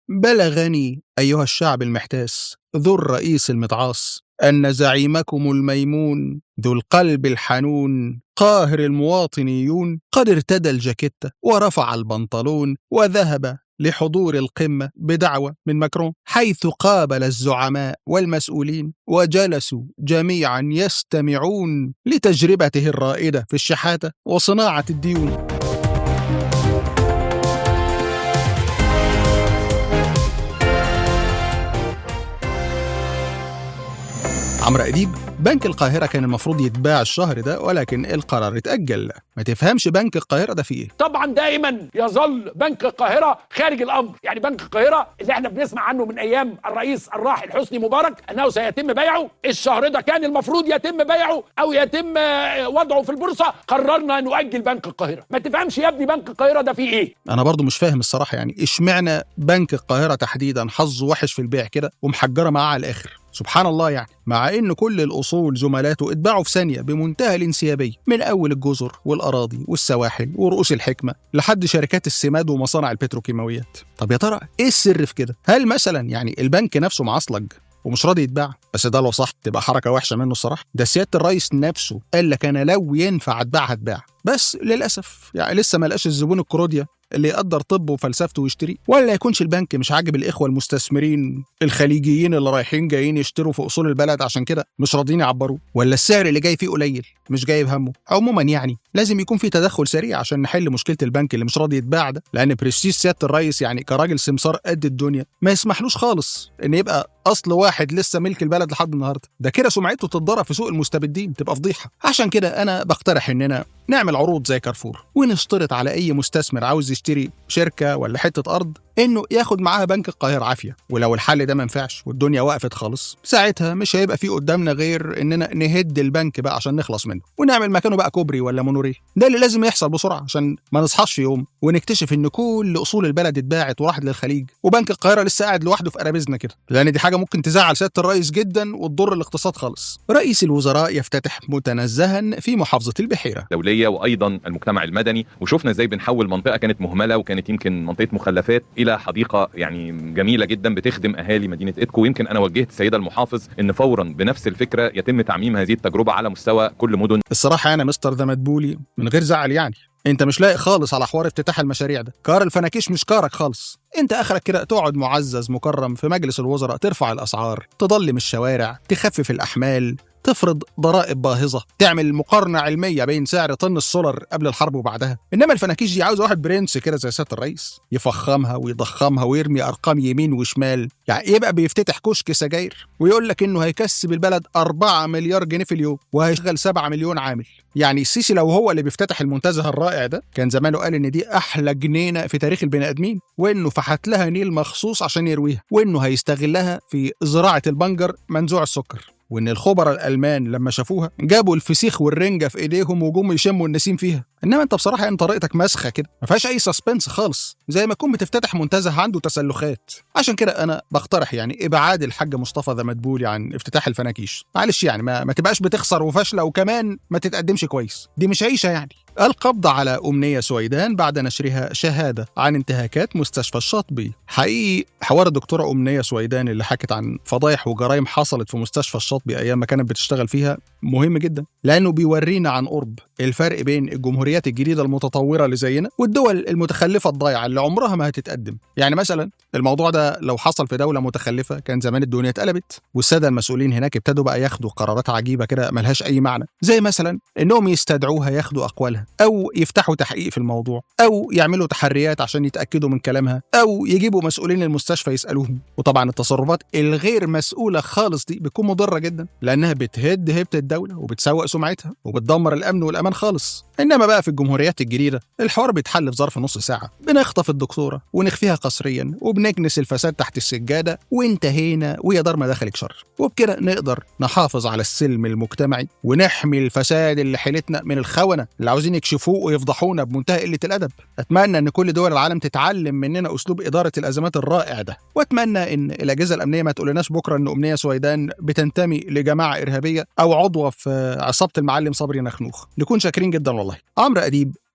بلغني أيها الشعب المحتاس ذو الرئيس المتعاص أن زعيمكم الميمون ذو القلب الحنون قاهر المواطنيون قد ارتدى الجاكيتة ورفع البنطلون وذهب لحضور القمة بدعوة من ماكرون حيث قابل الزعماء والمسؤولين وجلسوا جميعا يستمعون لتجربته الرائدة في الشحاتة وصناعة الديون عمرو أديب بنك القاهرة كان المفروض يتباع الشهر ده ولكن القرار اتأجل ما تفهمش بنك القاهرة ده فيه ايه طبعا دائما يظل بنك القاهره خارج الامر يعني بنك القاهره اللي احنا بنسمع عنه من ايام الرئيس الراحل حسني مبارك انه سيتم بيعه الشهر ده كان المفروض يتم بيعه او يتم آه، وضعه في البورصه قررنا نؤجل بنك القاهره ما تفهمش يا ابني بنك القاهره ده فيه ايه انا برضو مش فاهم الصراحة يعني اشمعنى بنك القاهرة تحديدا حظه وحش في البيع كده ومحجرة معاه على الآخر سبحان الله يعني مع ان كل الاصول زملاته اتباعوا في ثانيه بمنتهى الانسيابيه من اول الجزر والاراضي والسواحل ورؤوس الحكمه لحد شركات السماد ومصانع البتروكيماويات طب يا ترى ايه السر في كده هل مثلا يعني البنك نفسه معصلج ومش راضي يتباع بس ده لو صح تبقى حركه وحشه منه الصراحه ده سياده الرئيس نفسه قال لك انا لو ينفع اتباع هتباع بس للاسف يعني لسه ما لقاش الزبون الكروديا اللي يقدر طبه وفلسفته ويشتريه ولا يكونش البنك مش عاجب الاخوه المستثمرين الخليجيين اللي رايحين جايين يشتروا في اصول البلد عشان كده مش راضيين يعبروه ولا السعر اللي جاي فيه قليل مش جايب همه عموما يعني لازم يكون في تدخل سريع عشان نحل مشكله البنك اللي مش راضي يتباع ده لان برستيج سياده الرئيس يعني كراجل سمسار قد الدنيا ما يسمحلوش خالص ان يبقى اصل واحد لسه ملك البلد لحد النهارده ده كده سمعته تتضرب في سوق المستبدين تبقى فضيحه عشان كده انا بقترح اننا نعمل عروض زي كارفور ونشترط على اي مستثمر عاوز يشتري شركه ولا حته ارض انه ياخد معاها بنك القاهره عافيه ولو الحل ده ما ينفعش والدنيا وقفت خالص ساعتها مش هيبقى في قدامنا غير اننا نهد البنك بقى عشان نخلص منه ونعمل مكانه بقى كوبري ولا مونوريه ده اللي لازم يحصل بسرعه عشان ما نصحاش في يوم ونكتشف ان كل اصول البلد اتباعت وراحت للخليج وبنك القاهره لسه قاعد لوحده في قرابيزنا كده لان دي حاجه ممكن تزعل سياده الرئيس جدا وتضر الاقتصاد خالص رئيس الوزراء يفتتح متنزها في محافظه البحيره دوليه وايضا المجتمع المدني وشفنا ازاي بنحول منطقه كانت مهمله وكانت يمكن منطقه مخلفات الى حديقه يعني جميله جدا بتخدم اهالي مدينه ادكو ويمكن انا وجهت السيده المحافظ ان فورا بنفس الفكره يتم تعميم هذه التجربه على مستوى كل مدن الصراحه انا مستر ذا مدبولي من غير زعل يعني انت مش لايق خالص على حوار افتتاح المشاريع ده كار الفناكيش مش كارك خالص انت اخرك كده تقعد معزز مكرم في مجلس الوزراء ترفع الاسعار تضلم الشوارع تخفف الاحمال تفرض ضرائب باهظه تعمل مقارنه علميه بين سعر طن السولر قبل الحرب وبعدها انما الفناكيش دي عاوز واحد برنس كده زي سياده الرئيس يفخمها ويضخمها ويرمي ارقام يمين وشمال يعني يبقى بيفتتح كشك سجاير ويقول لك انه هيكسب البلد 4 مليار جنيه في اليوم وهيشغل 7 مليون عامل يعني السيسي لو هو اللي بيفتتح المنتزه الرائع ده كان زمانه قال ان دي احلى جنينه في تاريخ البني ادمين وانه فحت لها نيل مخصوص عشان يرويها وانه هيستغلها في زراعه البنجر منزوع السكر وان الخبراء الالمان لما شافوها جابوا الفسيخ والرنجه في ايديهم وجم يشموا النسيم فيها انما انت بصراحه يعني طريقتك مسخه كده ما فيهاش اي سسبنس خالص زي ما تكون بتفتتح منتزه عنده تسلخات عشان كده انا بقترح يعني ابعاد الحاج مصطفى ذا مدبولي عن افتتاح الفناكيش معلش يعني ما, ما تبقاش بتخسر وفاشله وكمان ما تتقدمش كويس دي مش عيشه يعني القبض على أمنية سويدان بعد نشرها شهادة عن انتهاكات مستشفى الشاطبي حقيقي حوار الدكتورة أمنية سويدان اللي حكت عن فضايح وجرائم حصلت في مستشفى الشاطبي أيام ما كانت بتشتغل فيها مهم جدا لأنه بيورينا عن قرب الفرق بين الجمهوريات الجديدة المتطورة اللي زينا والدول المتخلفة الضايعة اللي عمرها ما هتتقدم يعني مثلا الموضوع ده لو حصل في دولة متخلفة كان زمان الدنيا اتقلبت والسادة المسؤولين هناك ابتدوا بقى ياخدوا قرارات عجيبة كده ملهاش أي معنى زي مثلا إنهم يستدعوها ياخدوا أقوالها أو يفتحوا تحقيق في الموضوع أو يعملوا تحريات عشان يتأكدوا من كلامها أو يجيبوا مسؤولين المستشفى يسألوهم وطبعا التصرفات الغير مسؤولة خالص دي بتكون مضرة جدا لأنها بتهد هيبة الدولة وبتسوق سمعتها وبتدمر الأمن والأمان خالص إنما بقى في الجمهوريات الجديدة الحوار بيتحل في ظرف نص ساعة بنخطف الدكتورة ونخفيها قسريا وبنكنس الفساد تحت السجادة وانتهينا ويا دار ما دخلك شر وبكده نقدر نحافظ على السلم المجتمعي ونحمي الفساد اللي حيلتنا من الخونة اللي عاوزين يكشفوه ويفضحونا بمنتهى قلة الأدب أتمنى إن كل دول العالم تتعلم مننا أسلوب إدارة الأزمات الرائع ده وأتمنى إن الأجهزة الأمنية ما تقولناش بكرة إن أمنية سويدان بتنتمي لجماعة إرهابية أو عضوة في عصابة المعلم صبري نخنوخ نكون شاكرين جدا والله عمرو أديب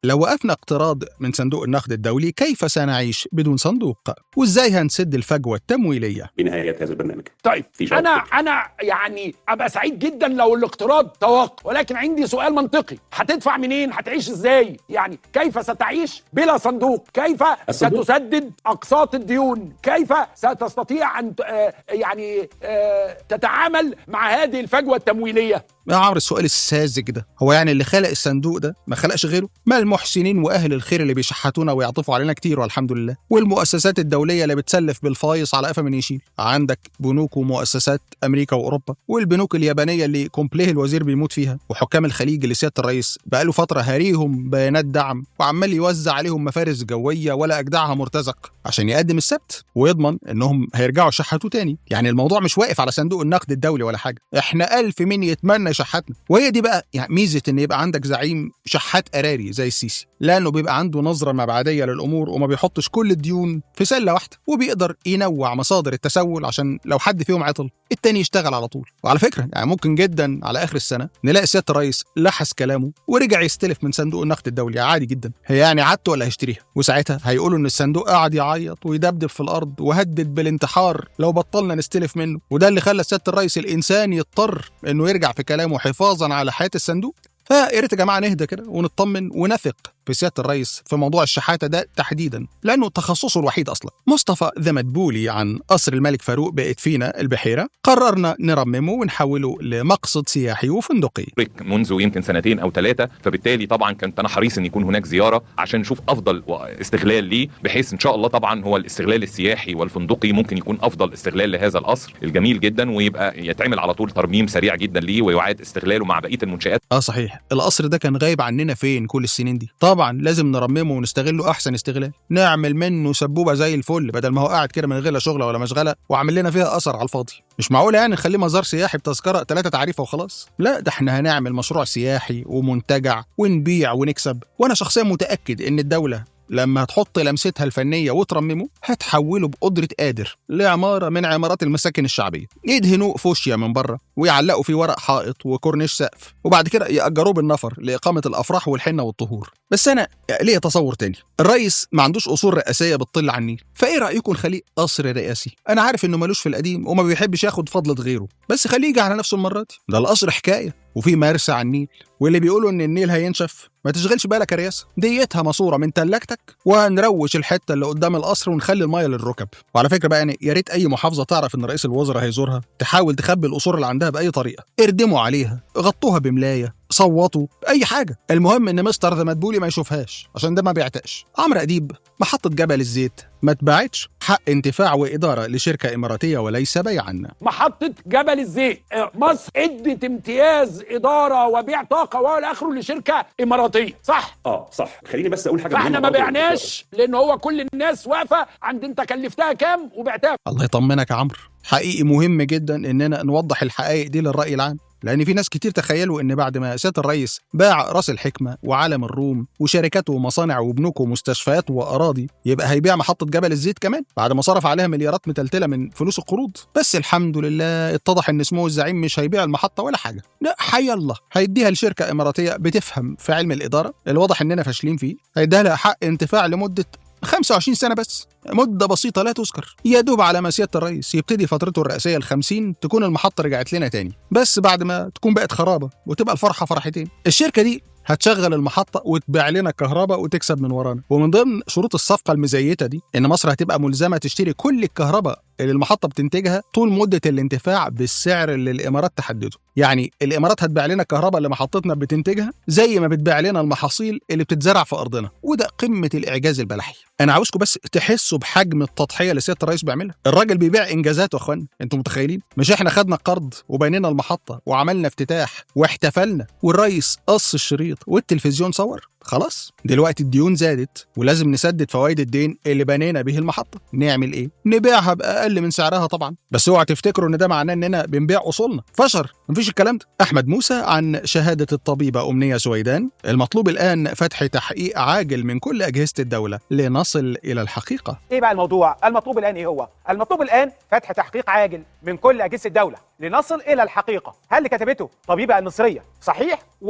لو وقفنا اقتراض من صندوق النقد الدولي كيف سنعيش بدون صندوق وازاي هنسد الفجوه التمويليه بنهايه هذا البرنامج طيب في جواب انا فكري. انا يعني ابقى سعيد جدا لو الاقتراض توقف ولكن عندي سؤال منطقي هتدفع منين هتعيش ازاي يعني كيف ستعيش بلا صندوق كيف الصندوق- ستسدد اقساط الديون كيف ستستطيع ان ت- آه، يعني آه، تتعامل مع هذه الفجوه التمويليه يا عمرو السؤال الساذج ده هو يعني اللي خلق الصندوق ده ما خلقش غيره ما المحسنين واهل الخير اللي بيشحتونا ويعطفوا علينا كتير والحمد لله والمؤسسات الدوليه اللي بتسلف بالفايص على قفا من يشيل عندك بنوك ومؤسسات امريكا واوروبا والبنوك اليابانيه اللي كومبليه الوزير بيموت فيها وحكام الخليج اللي سياده الرئيس بقاله فتره هاريهم بيانات دعم وعمال يوزع عليهم مفارس جويه ولا اجدعها مرتزق عشان يقدم السبت ويضمن انهم هيرجعوا يشحتوا تاني يعني الموضوع مش واقف على صندوق النقد الدولي ولا حاجه احنا ألف مين يتمنى يشحتنا وهي دي بقى يعني ميزه ان يبقى عندك زعيم شحات قراري زي السيسي لانه بيبقى عنده نظره مبعديه للامور وما بيحطش كل الديون في سله واحده وبيقدر ينوع مصادر التسول عشان لو حد فيهم عطل التاني يشتغل على طول وعلى فكره يعني ممكن جدا على اخر السنه نلاقي سياده الرئيس لحس كلامه ورجع يستلف من صندوق النقد الدولي عادي جدا هي يعني عادته ولا هيشتريها وساعتها هيقولوا ان الصندوق قعد يعيط ويدبدب في الارض وهدد بالانتحار لو بطلنا نستلف منه وده اللي خلى سياده الرئيس الانسان يضطر انه يرجع في كلامه حفاظا على حياه الصندوق فيا ريت يا جماعه نهدى كده ونطمن ونثق في سياده الرئيس في موضوع الشحاته ده تحديدا لانه تخصصه الوحيد اصلا. مصطفى ذا مدبولي عن قصر الملك فاروق بإدفينا البحيره قررنا نرممه ونحوله لمقصد سياحي وفندقي. منذ يمكن سنتين او ثلاثه فبالتالي طبعا كنت انا حريص ان يكون هناك زياره عشان نشوف افضل استغلال ليه بحيث ان شاء الله طبعا هو الاستغلال السياحي والفندقي ممكن يكون افضل استغلال لهذا القصر الجميل جدا ويبقى يتعمل على طول ترميم سريع جدا ليه ويعاد استغلاله مع بقيه المنشات اه صحيح القصر ده كان غايب عننا فين كل السنين دي طبعا لازم نرممه ونستغله احسن استغلال نعمل منه سبوبه زي الفل بدل ما هو قاعد كده من غير لا شغله ولا مشغله وعامل لنا فيها اثر على الفاضي مش معقول يعني نخليه مزار سياحي بتذكره ثلاثه تعريفه وخلاص لا ده احنا هنعمل مشروع سياحي ومنتجع ونبيع ونكسب وانا شخصيا متاكد ان الدوله لما هتحط لمستها الفنيه وترممه هتحوله بقدره قادر لعماره من عمارات المساكن الشعبيه يدهنوه فوشيا من بره ويعلقوا فيه ورق حائط وكورنيش سقف وبعد كده ياجروه بالنفر لاقامه الافراح والحنه والطهور بس انا ليه تصور تاني الرئيس ما عندوش اصول رئاسيه بتطل على النيل فايه رايكم نخليه قصر رئاسي انا عارف انه ملوش في القديم وما بيحبش ياخد فضله غيره بس خليه يجي على نفسه المره دي ده القصر حكايه وفي مرسى على النيل واللي بيقولوا ان النيل هينشف ما تشغلش بالك يا رياسه ديتها ماسوره من تلاجتك وهنروش الحته اللي قدام القصر ونخلي المايه للركب وعلى فكره بقى يعني يا ريت اي محافظه تعرف ان رئيس الوزراء هيزورها تحاول تخبي القصور اللي عندها باي طريقه اردموا عليها غطوها بملايه صوتوا اي حاجه المهم ان مستر ذا مدبولي ما يشوفهاش عشان ده ما بيعتقش عمرو اديب محطه جبل الزيت ما اتباعتش حق انتفاع واداره لشركه اماراتيه وليس بيعا محطة جبل الزيت آه، مصر ادت امتياز إدارة وبيع طاقة والى آخره لشركة إماراتية صح؟ اه صح خليني بس اقول حاجه فاحنا مهمة ما برضه. بعناش لأن هو كل الناس واقفة عند أنت كلفتها كام وبعتها الله يطمنك يا عمرو حقيقي مهم جدا اننا نوضح الحقائق دي للراي العام لان في ناس كتير تخيلوا ان بعد ما سياده الرئيس باع راس الحكمه وعالم الروم وشركاته ومصانع وبنوك ومستشفيات واراضي يبقى هيبيع محطه جبل الزيت كمان بعد ما صرف عليها مليارات متلتله من فلوس القروض بس الحمد لله اتضح ان سمو الزعيم مش هيبيع المحطه ولا حاجه لا حي الله هيديها لشركه اماراتيه بتفهم في علم الاداره الواضح اننا فاشلين فيه هيديها لها حق انتفاع لمده 25 سنة بس مدة بسيطة لا تذكر يا دوب على ما سيادة الرئيس يبتدي فترته الرئاسية الخمسين تكون المحطة رجعت لنا تاني بس بعد ما تكون بقت خرابة وتبقى الفرحة فرحتين الشركة دي هتشغل المحطة وتبيع لنا كهرباء وتكسب من ورانا ومن ضمن شروط الصفقة المزيتة دي إن مصر هتبقى ملزمة تشتري كل الكهرباء اللي المحطة بتنتجها طول مدة الانتفاع بالسعر اللي الإمارات تحدده يعني الإمارات هتبيع لنا الكهرباء اللي محطتنا بتنتجها زي ما بتبيع لنا المحاصيل اللي بتتزرع في أرضنا وده قمة الإعجاز البلحي أنا عاوزكم بس تحسوا بحجم التضحية اللي سيادة الرئيس بيعملها الراجل بيبيع إنجازاته يا أخوانا أنتم متخيلين مش إحنا خدنا القرض وبنينا المحطة وعملنا افتتاح واحتفلنا والرئيس قص الشريط والتلفزيون صور خلاص دلوقتي الديون زادت ولازم نسدد فوائد الدين اللي بنينا به المحطة نعمل ايه نبيعها بأقل من سعرها طبعا بس اوعى تفتكروا ان ده معناه اننا بنبيع اصولنا فشر مفيش الكلام ده احمد موسى عن شهادة الطبيبة أمنية سويدان المطلوب الآن فتح تحقيق عاجل من كل أجهزة الدولة لنصل إلى الحقيقة ايه بقى الموضوع؟ المطلوب الان ايه هو؟ المطلوب الان فتح تحقيق عاجل من كل اجهزه الدوله لنصل الى الحقيقه، هل اللي كتبته طبيبه المصريه صحيح ولا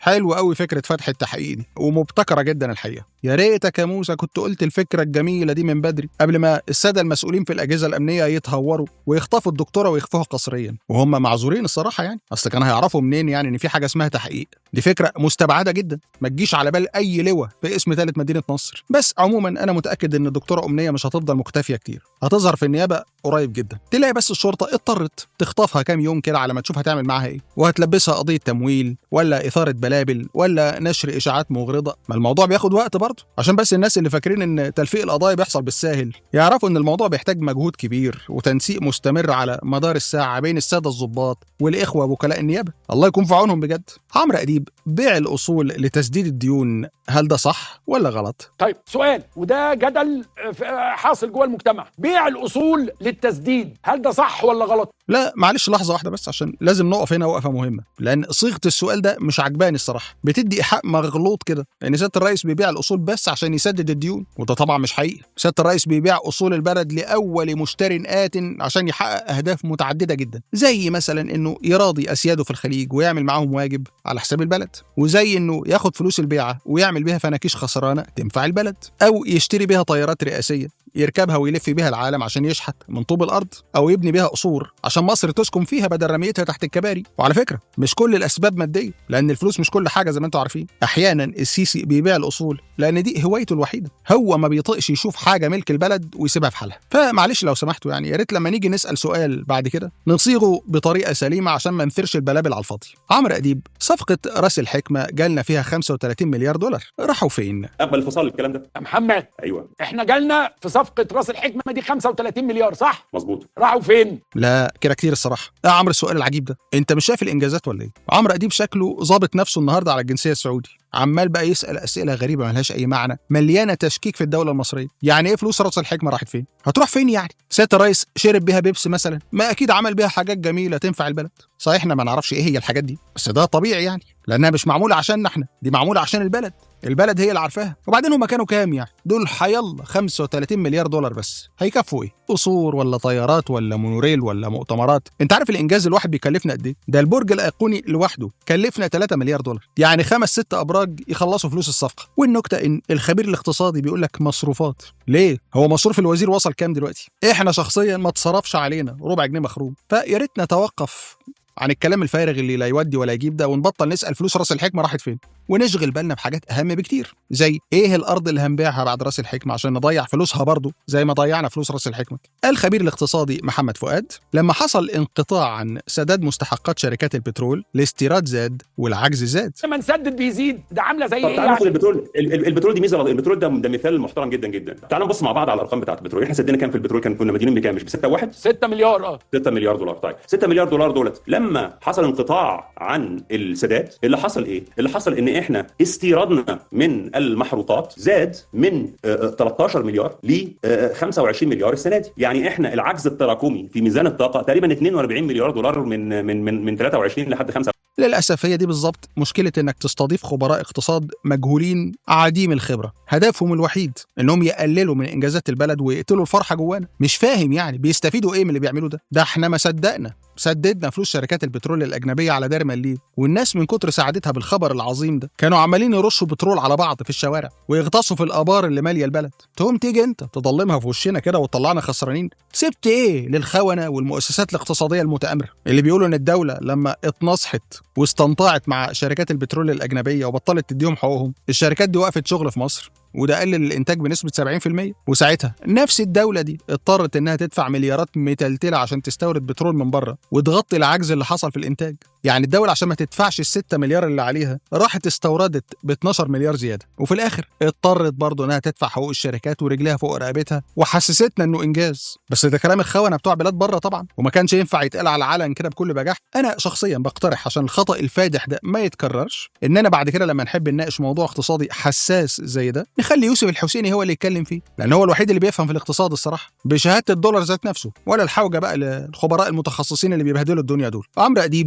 حلو قوي فكره فتح التحقيق دي ومبتكره جدا الحقيقه يا ريتك يا موسى كنت قلت الفكره الجميله دي من بدري قبل ما الساده المسؤولين في الاجهزه الامنيه يتهوروا ويخطفوا الدكتوره ويخفوها قصريا وهم معذورين الصراحه يعني اصل كانوا هيعرفوا منين يعني ان في حاجه اسمها تحقيق دي فكره مستبعده جدا ما تجيش على بال اي لواء في اسم ثالث مدينه نصر بس عموما انا متاكد ان الدكتوره امنيه مش هتفضل مختفيه كتير هتظهر في النيابه قريب جدا تلاقي بس الشرطه اضطرت تخطفها كام يوم كده على ما تشوف هتعمل معاها ايه وهتلبسها قضيه تمويل ولا اثاره بلابل ولا نشر اشاعات مغرضه ما الموضوع بياخد وقت برضه عشان بس الناس اللي فاكرين ان تلفيق القضايا بيحصل بالساهل يعرفوا ان الموضوع بيحتاج مجهود كبير وتنسيق مستمر على مدار الساعه بين الساده الضباط والاخوه وكلاء النيابه الله يكون في عونهم بجد عمرو اديب بيع الاصول لتسديد الديون هل ده صح ولا غلط طيب سؤال وده جدل آه، ف- آه، حاصل جوه المجتمع بيع الاصول للتسديد هل ده صح ولا غلط لا معلش لحظه واحده بس عشان لازم نقف هنا وقفه مهمه لان صيغه السؤال ده مش عجباني الصراحه بتدي ايحاء مغلوط كده ان سياده الرئيس بيبيع الاصول بس عشان يسدد الديون وده طبعا مش حقيقي سياده الرئيس بيبيع اصول البلد لاول مشتر ات عشان يحقق اهداف متعدده جدا زي مثلا انه يراضي اسياده في الخليج ويعمل معاهم واجب على حساب البلد وزي انه ياخد فلوس البيعه ويعمل بيها فناكيش خسرانه تنفع البلد او يشتري بيها طيارات رئاسيه يركبها ويلف بيها العالم عشان يشحت من طوب الارض او يبني بيها قصور عشان مصر تسكن فيها بدل رميتها تحت الكباري وعلى فكره مش كل الاسباب ماديه لان الفلوس مش كل حاجه زي ما انتم عارفين احيانا السيسي بيبيع الاصول لان دي هوايته الوحيده هو ما بيطقش يشوف حاجه ملك البلد ويسيبها في حالها فمعلش لو سمحتوا يعني يا ريت لما نيجي نسال سؤال بعد كده نصيغه بطريقه سليمه عشان ما نثيرش البلابل على الفاضي عمرو اديب صفقه راس الحكمه جالنا فيها 35 مليار دولار راحوا فين اقبل الفصال الكلام ده يا محمد ايوه احنا جالنا في صفقه راس الحكمه دي 35 مليار صح مظبوط راحوا فين لا كده كتير الصراحه يا عمرو السؤال العجيب ده انت مش شايف الانجازات ولا ايه عمرو اديب شكله ظابط نفسه النهارده على الجنسيه السعودي عمال بقى يسال اسئله غريبه ملهاش اي معنى مليانه تشكيك في الدوله المصريه يعني ايه فلوس راس الحكمه راحت فين هتروح فين يعني سياده الرئيس شرب بيها بيبس مثلا ما اكيد عمل بيها حاجات جميله تنفع البلد صحيح احنا ما نعرفش ايه هي الحاجات دي بس ده طبيعي يعني لانها مش معموله عشاننا احنا دي معموله عشان البلد البلد هي اللي عارفاها وبعدين هم كانوا كام يعني دول حيلا 35 مليار دولار بس هيكفوا ايه قصور ولا طيارات ولا مونوريل ولا مؤتمرات انت عارف الانجاز الواحد بيكلفنا قد ايه ده البرج الايقوني لوحده كلفنا 3 مليار دولار يعني خمس ست ابراج يخلصوا فلوس الصفقه والنكته ان الخبير الاقتصادي بيقول لك مصروفات ليه هو مصروف الوزير وصل كام دلوقتي احنا شخصيا ما اتصرفش علينا ربع جنيه مخروم فيا ريت نتوقف عن الكلام الفارغ اللي لا يودي ولا يجيب ده ونبطل نسال فلوس راس الحكمه راحت فين ونشغل بالنا بحاجات اهم بكتير زي ايه الارض اللي هنبيعها بعد راس الحكمه عشان نضيع فلوسها برضه زي ما ضيعنا فلوس راس الحكمه الخبير الاقتصادي محمد فؤاد لما حصل انقطاع عن سداد مستحقات شركات البترول الاستيراد زاد والعجز زاد لما نسدد بيزيد ده عامله زي طب ايه تعالى ناخد يعني البترول ال- ال- البترول دي ميزه البترول ده ده مثال محترم جدا جدا تعالى نبص مع بعض على الارقام بتاعت البترول احنا سدينا كام في البترول كان كنا مدينين بكام مش ب 6 1 6 مليار اه 6 مليار دولار طيب 6 مليار دولار دولت لما حصل انقطاع عن السداد اللي حصل ايه اللي حصل ان احنا استيرادنا من المحروقات زاد من آه، آه، 13 مليار ل آه، 25 مليار السنه دي يعني احنا العجز التراكمي في ميزان الطاقه تقريبا 42 مليار دولار من من من من 23 لحد 5 للأسف هي دي بالظبط مشكلة إنك تستضيف خبراء اقتصاد مجهولين عديم الخبرة هدفهم الوحيد إنهم يقللوا من إنجازات البلد ويقتلوا الفرحة جوانا مش فاهم يعني بيستفيدوا إيه من اللي بيعملوا ده ده إحنا ما صدقنا سددنا فلوس شركات البترول الأجنبية على دار مليل والناس من كتر سعادتها بالخبر العظيم ده كانوا عمالين يرشوا بترول على بعض في الشوارع ويغطسوا في الآبار اللي مالية البلد تقوم تيجي أنت تضلمها في وشنا كده وتطلعنا خسرانين سبت إيه للخونة والمؤسسات الاقتصادية المتآمرة اللي بيقولوا إن الدولة لما اتنصحت واستنطعت مع شركات البترول الأجنبية وبطلت تديهم حقوقهم الشركات دي وقفت شغل في مصر وده قلل الانتاج بنسبه 70% وساعتها نفس الدوله دي اضطرت انها تدفع مليارات متلتله عشان تستورد بترول من بره وتغطي العجز اللي حصل في الانتاج يعني الدوله عشان ما تدفعش ال 6 مليار اللي عليها راحت استوردت ب 12 مليار زياده وفي الاخر اضطرت برضه انها تدفع حقوق الشركات ورجليها فوق رقبتها وحسستنا انه انجاز بس ده كلام الخونه بتوع بلاد بره طبعا وما كانش ينفع يتقال على العلن كده بكل بجاح انا شخصيا بقترح عشان الخطا الفادح ده ما يتكررش اننا بعد كده لما نحب نناقش موضوع اقتصادي حساس زي ده نخلي يوسف الحسيني هو اللي يتكلم فيه لان هو الوحيد اللي بيفهم في الاقتصاد الصراحه بشهاده الدولار ذات نفسه ولا الحوجه بقى للخبراء المتخصصين اللي بيبهدلوا الدنيا دول عمرو اديب في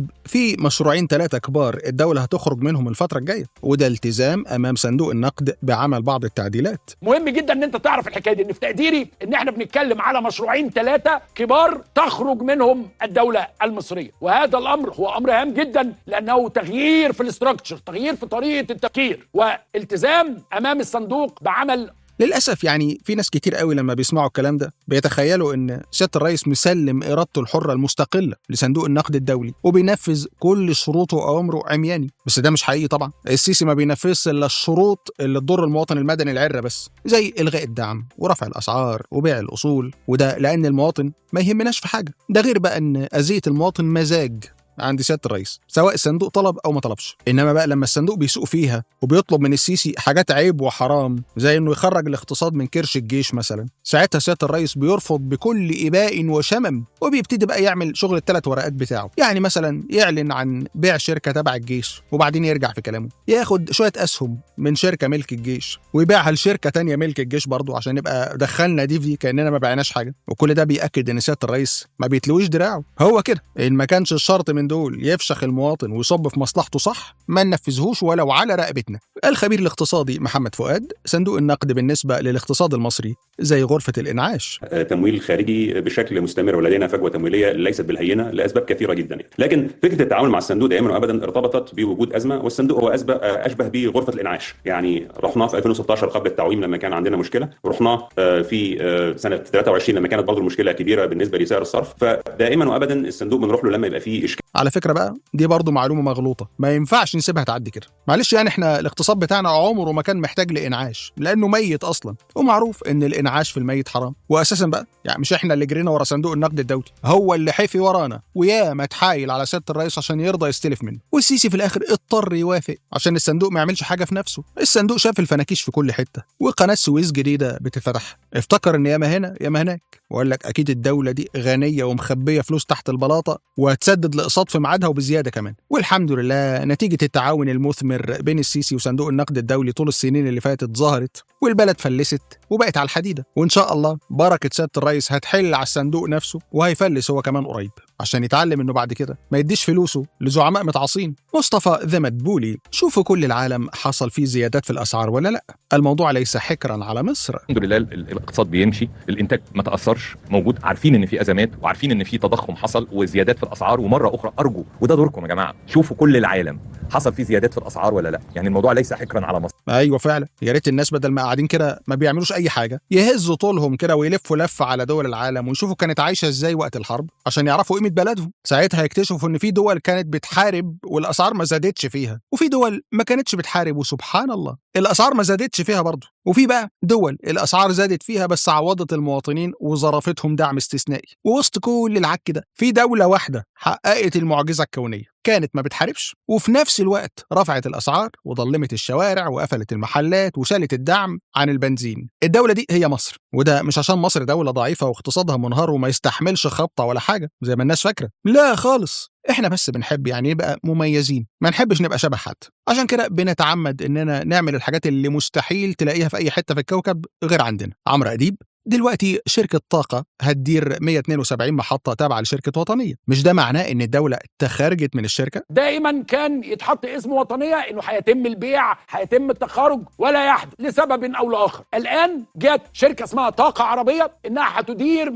في مشروعين ثلاثة كبار الدولة هتخرج منهم الفترة الجاية وده التزام أمام صندوق النقد بعمل بعض التعديلات مهم جدا ان انت تعرف الحكايه دي ان في تقديري ان احنا بنتكلم على مشروعين ثلاثه كبار تخرج منهم الدوله المصريه وهذا الامر هو امر هام جدا لانه تغيير في الاستراكشر تغيير في طريقه التفكير والتزام امام الصندوق بعمل للأسف يعني في ناس كتير قوي لما بيسمعوا الكلام ده بيتخيلوا إن سيادة الرئيس مسلم إرادته الحرة المستقلة لصندوق النقد الدولي وبينفذ كل شروطه وأوامره عمياني بس ده مش حقيقي طبعا السيسي ما بينفذش إلا الشروط اللي تضر المواطن المدني العرة بس زي إلغاء الدعم ورفع الأسعار وبيع الأصول وده لأن المواطن ما يهمناش في حاجة ده غير بقى إن أذية المواطن مزاج عند سياده الرئيس سواء الصندوق طلب او ما طلبش انما بقى لما الصندوق بيسوق فيها وبيطلب من السيسي حاجات عيب وحرام زي انه يخرج الاقتصاد من كرش الجيش مثلا ساعتها سياده الرئيس بيرفض بكل اباء وشمم وبيبتدي بقى يعمل شغل الثلاث ورقات بتاعه يعني مثلا يعلن عن بيع شركه تبع الجيش وبعدين يرجع في كلامه ياخد شويه اسهم من شركه ملك الجيش ويبيعها لشركه تانية ملك الجيش برضه عشان يبقى دخلنا دي في دي كاننا ما بعناش حاجه وكل ده بياكد ان سياده الرئيس ما بيتلويش دراعه هو كده ان ما كانش الشرط من دول يفشخ المواطن ويصب في مصلحته صح ما ننفذهوش ولو على رقبتنا الخبير الاقتصادي محمد فؤاد صندوق النقد بالنسبه للاقتصاد المصري زي غرفه الانعاش تمويل خارجي بشكل مستمر ولدينا فجوه تمويليه ليست بالهينه لاسباب كثيره جدا لكن فكره التعامل مع الصندوق دائما وابدا ارتبطت بوجود ازمه والصندوق هو أسبق اشبه بغرفه الانعاش يعني رحناه في 2016 قبل التعويم لما كان عندنا مشكله ورحناه في سنه 23 لما كانت برضه المشكله كبيره بالنسبه لسعر الصرف فدائما وابدا الصندوق بنروح له لما يبقى فيه اشكال على فكره بقى دي برضه معلومه مغلوطه ما ينفعش نسيبها تعدي كده معلش يعني احنا الاقتصاد بتاعنا عمره ما كان محتاج لانعاش لانه ميت اصلا ومعروف ان الانعاش في الميت حرام واساسا بقى يعني مش احنا اللي جرينا ورا صندوق النقد الدولي هو اللي حفي ورانا ويا ما اتحايل على سياده الرئيس عشان يرضى يستلف منه والسيسي في الاخر اضطر يوافق عشان الصندوق ما يعملش حاجه في نفسه الصندوق شاف الفناكيش في كل حته وقناه سويس جديده بتتفتح افتكر ان ياما هنا ياما هناك وقال لك اكيد الدوله دي غنيه ومخبيه فلوس تحت البلاطه وهتسدد الاقساط في ميعادها وبزياده كمان والحمد لله نتيجه التعاون المثمر بين السيسي وصندوق النقد الدولي طول السنين اللي فاتت ظهرت والبلد فلست وبقت على الحديده وان شاء الله بركه سياده الرئيس هتحل على الصندوق نفسه وهيفلس هو كمان قريب عشان يتعلم انه بعد كده ما يديش فلوسه لزعماء متعاصين مصطفى ذا مدبولي شوفوا كل العالم حصل فيه زيادات في الاسعار ولا لا الموضوع ليس حكرا على مصر الحمد لله ال- ال- الاقتصاد بيمشي الانتاج ما تاثرش موجود عارفين ان في ازمات وعارفين ان في تضخم حصل وزيادات في الاسعار ومره اخرى ارجو وده دوركم يا جماعه شوفوا كل العالم حصل فيه زيادات في الاسعار ولا لا يعني الموضوع ليس حكرا على مصر ايوه فعلا يا ريت الناس بدل ما قاعدين كده ما بيعملوش اي حاجه يهزوا طولهم كده ويلفوا لفه على دول العالم ويشوفوا كانت عايشه ازاي وقت الحرب عشان يعرفوا قيمه بلدهم ساعتها يكتشفوا ان في دول كانت بتحارب والاسعار ما زادتش فيها وفي دول ما كانتش بتحارب وسبحان الله الاسعار ما زادتش فيها برضه وفي بقى دول الاسعار زادت فيها بس عوضت المواطنين وظرفتهم دعم استثنائي ووسط كل العك ده في دوله واحده حققت المعجزه الكونيه كانت ما بتحاربش وفي نفس الوقت رفعت الاسعار وظلمت الشوارع وقفلت المحلات وشالت الدعم عن البنزين الدوله دي هي مصر وده مش عشان مصر دوله ضعيفه واقتصادها منهار وما يستحملش خبطه ولا حاجه زي ما الناس فاكره لا خالص احنا بس بنحب يعني نبقى مميزين ما نحبش نبقى شبه حد عشان كده بنتعمد اننا نعمل الحاجات اللي مستحيل تلاقيها في اي حته في الكوكب غير عندنا عمرو اديب دلوقتي شركة طاقة هتدير 172 محطة تابعة لشركة وطنية مش ده معناه ان الدولة تخرجت من الشركة دائما كان يتحط اسم وطنيه انه هيتم البيع هيتم التخارج ولا يحدث لسبب او لاخر الان جت شركه اسمها طاقه عربيه انها هتدير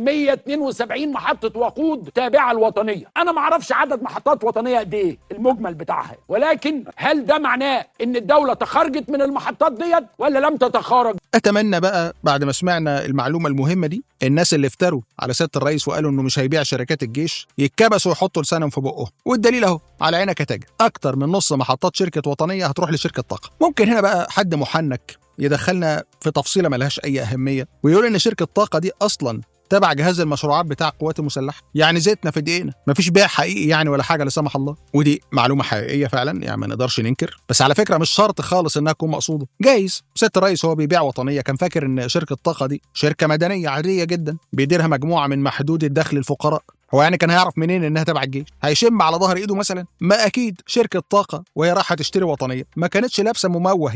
172 محطه وقود تابعه للوطنيه انا ما اعرفش عدد محطات وطنيه قد ايه المجمل بتاعها ولكن هل ده معناه ان الدوله تخرجت من المحطات ديت ولا لم تتخارج اتمنى بقى بعد ما سمعنا المعلومة المهمة دي الناس اللي افتروا على سيادة الرئيس وقالوا انه مش هيبيع شركات الجيش يتكبسوا ويحطوا لسانهم في بقهم والدليل اهو على عينك يا تاجر اكتر من نص محطات شركة وطنية هتروح لشركة طاقة ممكن هنا بقى حد محنك يدخلنا في تفصيلة ملهاش أي أهمية ويقول إن شركة طاقة دي أصلا تبع جهاز المشروعات بتاع القوات المسلحه يعني زيتنا في دقيقنا مفيش بيع حقيقي يعني ولا حاجه لا سمح الله ودي معلومه حقيقيه فعلا يعني ما نقدرش ننكر بس على فكره مش شرط خالص انها تكون مقصوده جايز سياده الرئيس هو بيبيع وطنيه كان فاكر ان شركه طاقه دي شركه مدنيه عاديه جدا بيديرها مجموعه من محدود الدخل الفقراء هو يعني كان هيعرف منين انها تبع الجيش هيشم على ظهر ايده مثلا ما اكيد شركه طاقه وهي رايحه تشتري وطنيه ما كانتش لابسه مموه يعني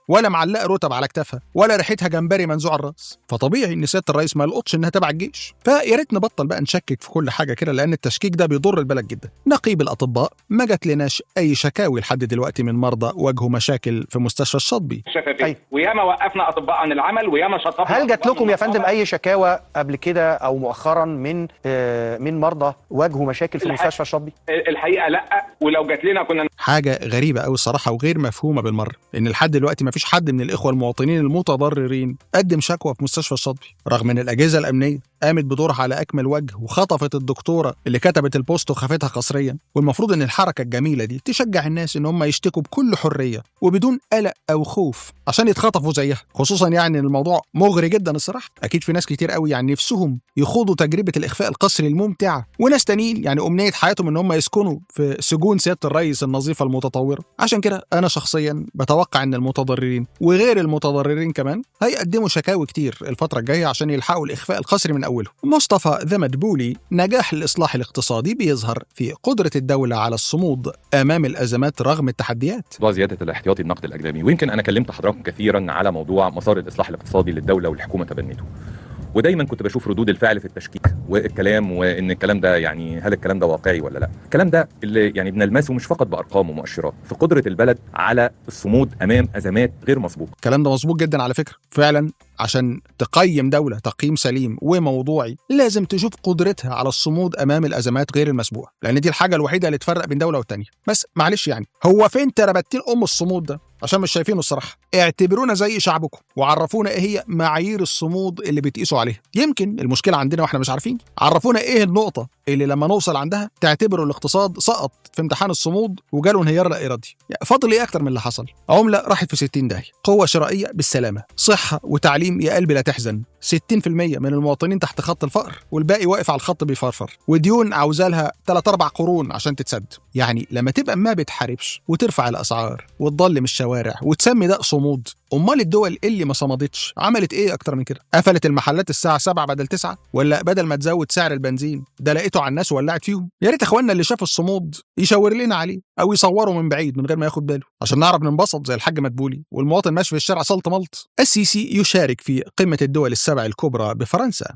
ولا معلقه رتب على كتافها ولا ريحتها جمبري منزوع الراس فطبيعي ان سياده الرئيس ما يلقطش انها تبع الجيش فيا ريت نبطل بقى نشكك في كل حاجه كده لان التشكيك ده بيضر البلد جدا نقيب الاطباء ما جات لناش اي شكاوي لحد دلوقتي من مرضى واجهوا مشاكل في مستشفى الشاطبي شفافيه أيوة. وياما وقفنا اطباء عن العمل وياما شطبنا هل جات أطباء لكم من يا فندم النقابة. اي شكاوى قبل كده او مؤخرا من آه، من مرضى واجهوا مشاكل في الح- مستشفى الشاطبي الحقيقه لا ولو جات لنا كنا حاجه غريبه قوي الصراحه وغير مفهومه بالمره ان لحد دلوقتي ما فيش حد من الاخوه المواطنين المتضررين قدم شكوى في مستشفى الشاطبي رغم ان الاجهزه الامنيه قامت بدورها على اكمل وجه وخطفت الدكتوره اللي كتبت البوست وخافتها قسريا والمفروض ان الحركه الجميله دي تشجع الناس ان هم يشتكوا بكل حريه وبدون قلق او خوف عشان يتخطفوا زيها خصوصا يعني ان الموضوع مغري جدا الصراحه اكيد في ناس كتير قوي يعني نفسهم يخوضوا تجربه الاخفاء القسري الممتعه وناس تانيين يعني امنيه حياتهم ان هم يسكنوا في سجون سياده الرئيس النظيفه المتطوره عشان كده انا شخصيا بتوقع ان المتضررين وغير المتضررين كمان هيقدموا شكاوي كتير الفتره الجايه عشان يلحقوا الاخفاء القسري من اوله مصطفى ذا مدبولي نجاح الاصلاح الاقتصادي بيظهر في قدره الدوله على الصمود امام الازمات رغم التحديات موضوع زياده الاحتياطي النقد الاجنبي ويمكن انا كلمت حضراتكم كثيرا على موضوع مسار الاصلاح الاقتصادي للدوله والحكومه تبنته ودايما كنت بشوف ردود الفعل في التشكيك والكلام وان الكلام ده يعني هل الكلام ده واقعي ولا لا الكلام ده اللي يعني بنلمسه مش فقط بارقام ومؤشرات في قدره البلد على الصمود امام ازمات غير مسبوقه الكلام ده مظبوط جدا على فكره فعلا عشان تقيم دولة تقييم سليم وموضوعي لازم تشوف قدرتها على الصمود أمام الأزمات غير المسبوقة لأن دي الحاجة الوحيدة اللي تفرق بين دولة والتانية بس معلش يعني هو فين تربتين أم الصمود ده عشان مش شايفينه الصراحة اعتبرونا زي شعبكم وعرفونا ايه هي معايير الصمود اللي بتقيسوا عليها يمكن المشكلة عندنا واحنا مش عارفين عرفونا ايه النقطة اللي لما نوصل عندها تعتبروا الاقتصاد سقط في امتحان الصمود وجاله انهيار لا ارادي يعني فاضل ايه اكتر من اللي حصل عملة راحت في 60 داهية قوة شرائية بالسلامة صحة وتعليم يا قلبي لا تحزن 60% من المواطنين تحت خط الفقر والباقي واقف على الخط بيفرفر وديون عاوزة لها 3 4 قرون عشان تتسد يعني لما تبقى ما بتحاربش وترفع الاسعار وتضلم الشوارع وتسمي ده صمود امال الدول اللي ما صمدتش عملت ايه اكتر من كده قفلت المحلات الساعه 7 بدل 9 ولا بدل ما تزود سعر البنزين ده لقيته على الناس ولعت فيهم يا ريت اخواننا اللي شافوا الصمود يشاور لنا عليه او يصوروا من بعيد من غير ما ياخد باله عشان نعرف ننبسط زي الحاج مدبولي والمواطن ماشي في الشارع سلط ملط السيسي يشارك في قمه الدول السبع الكبرى بفرنسا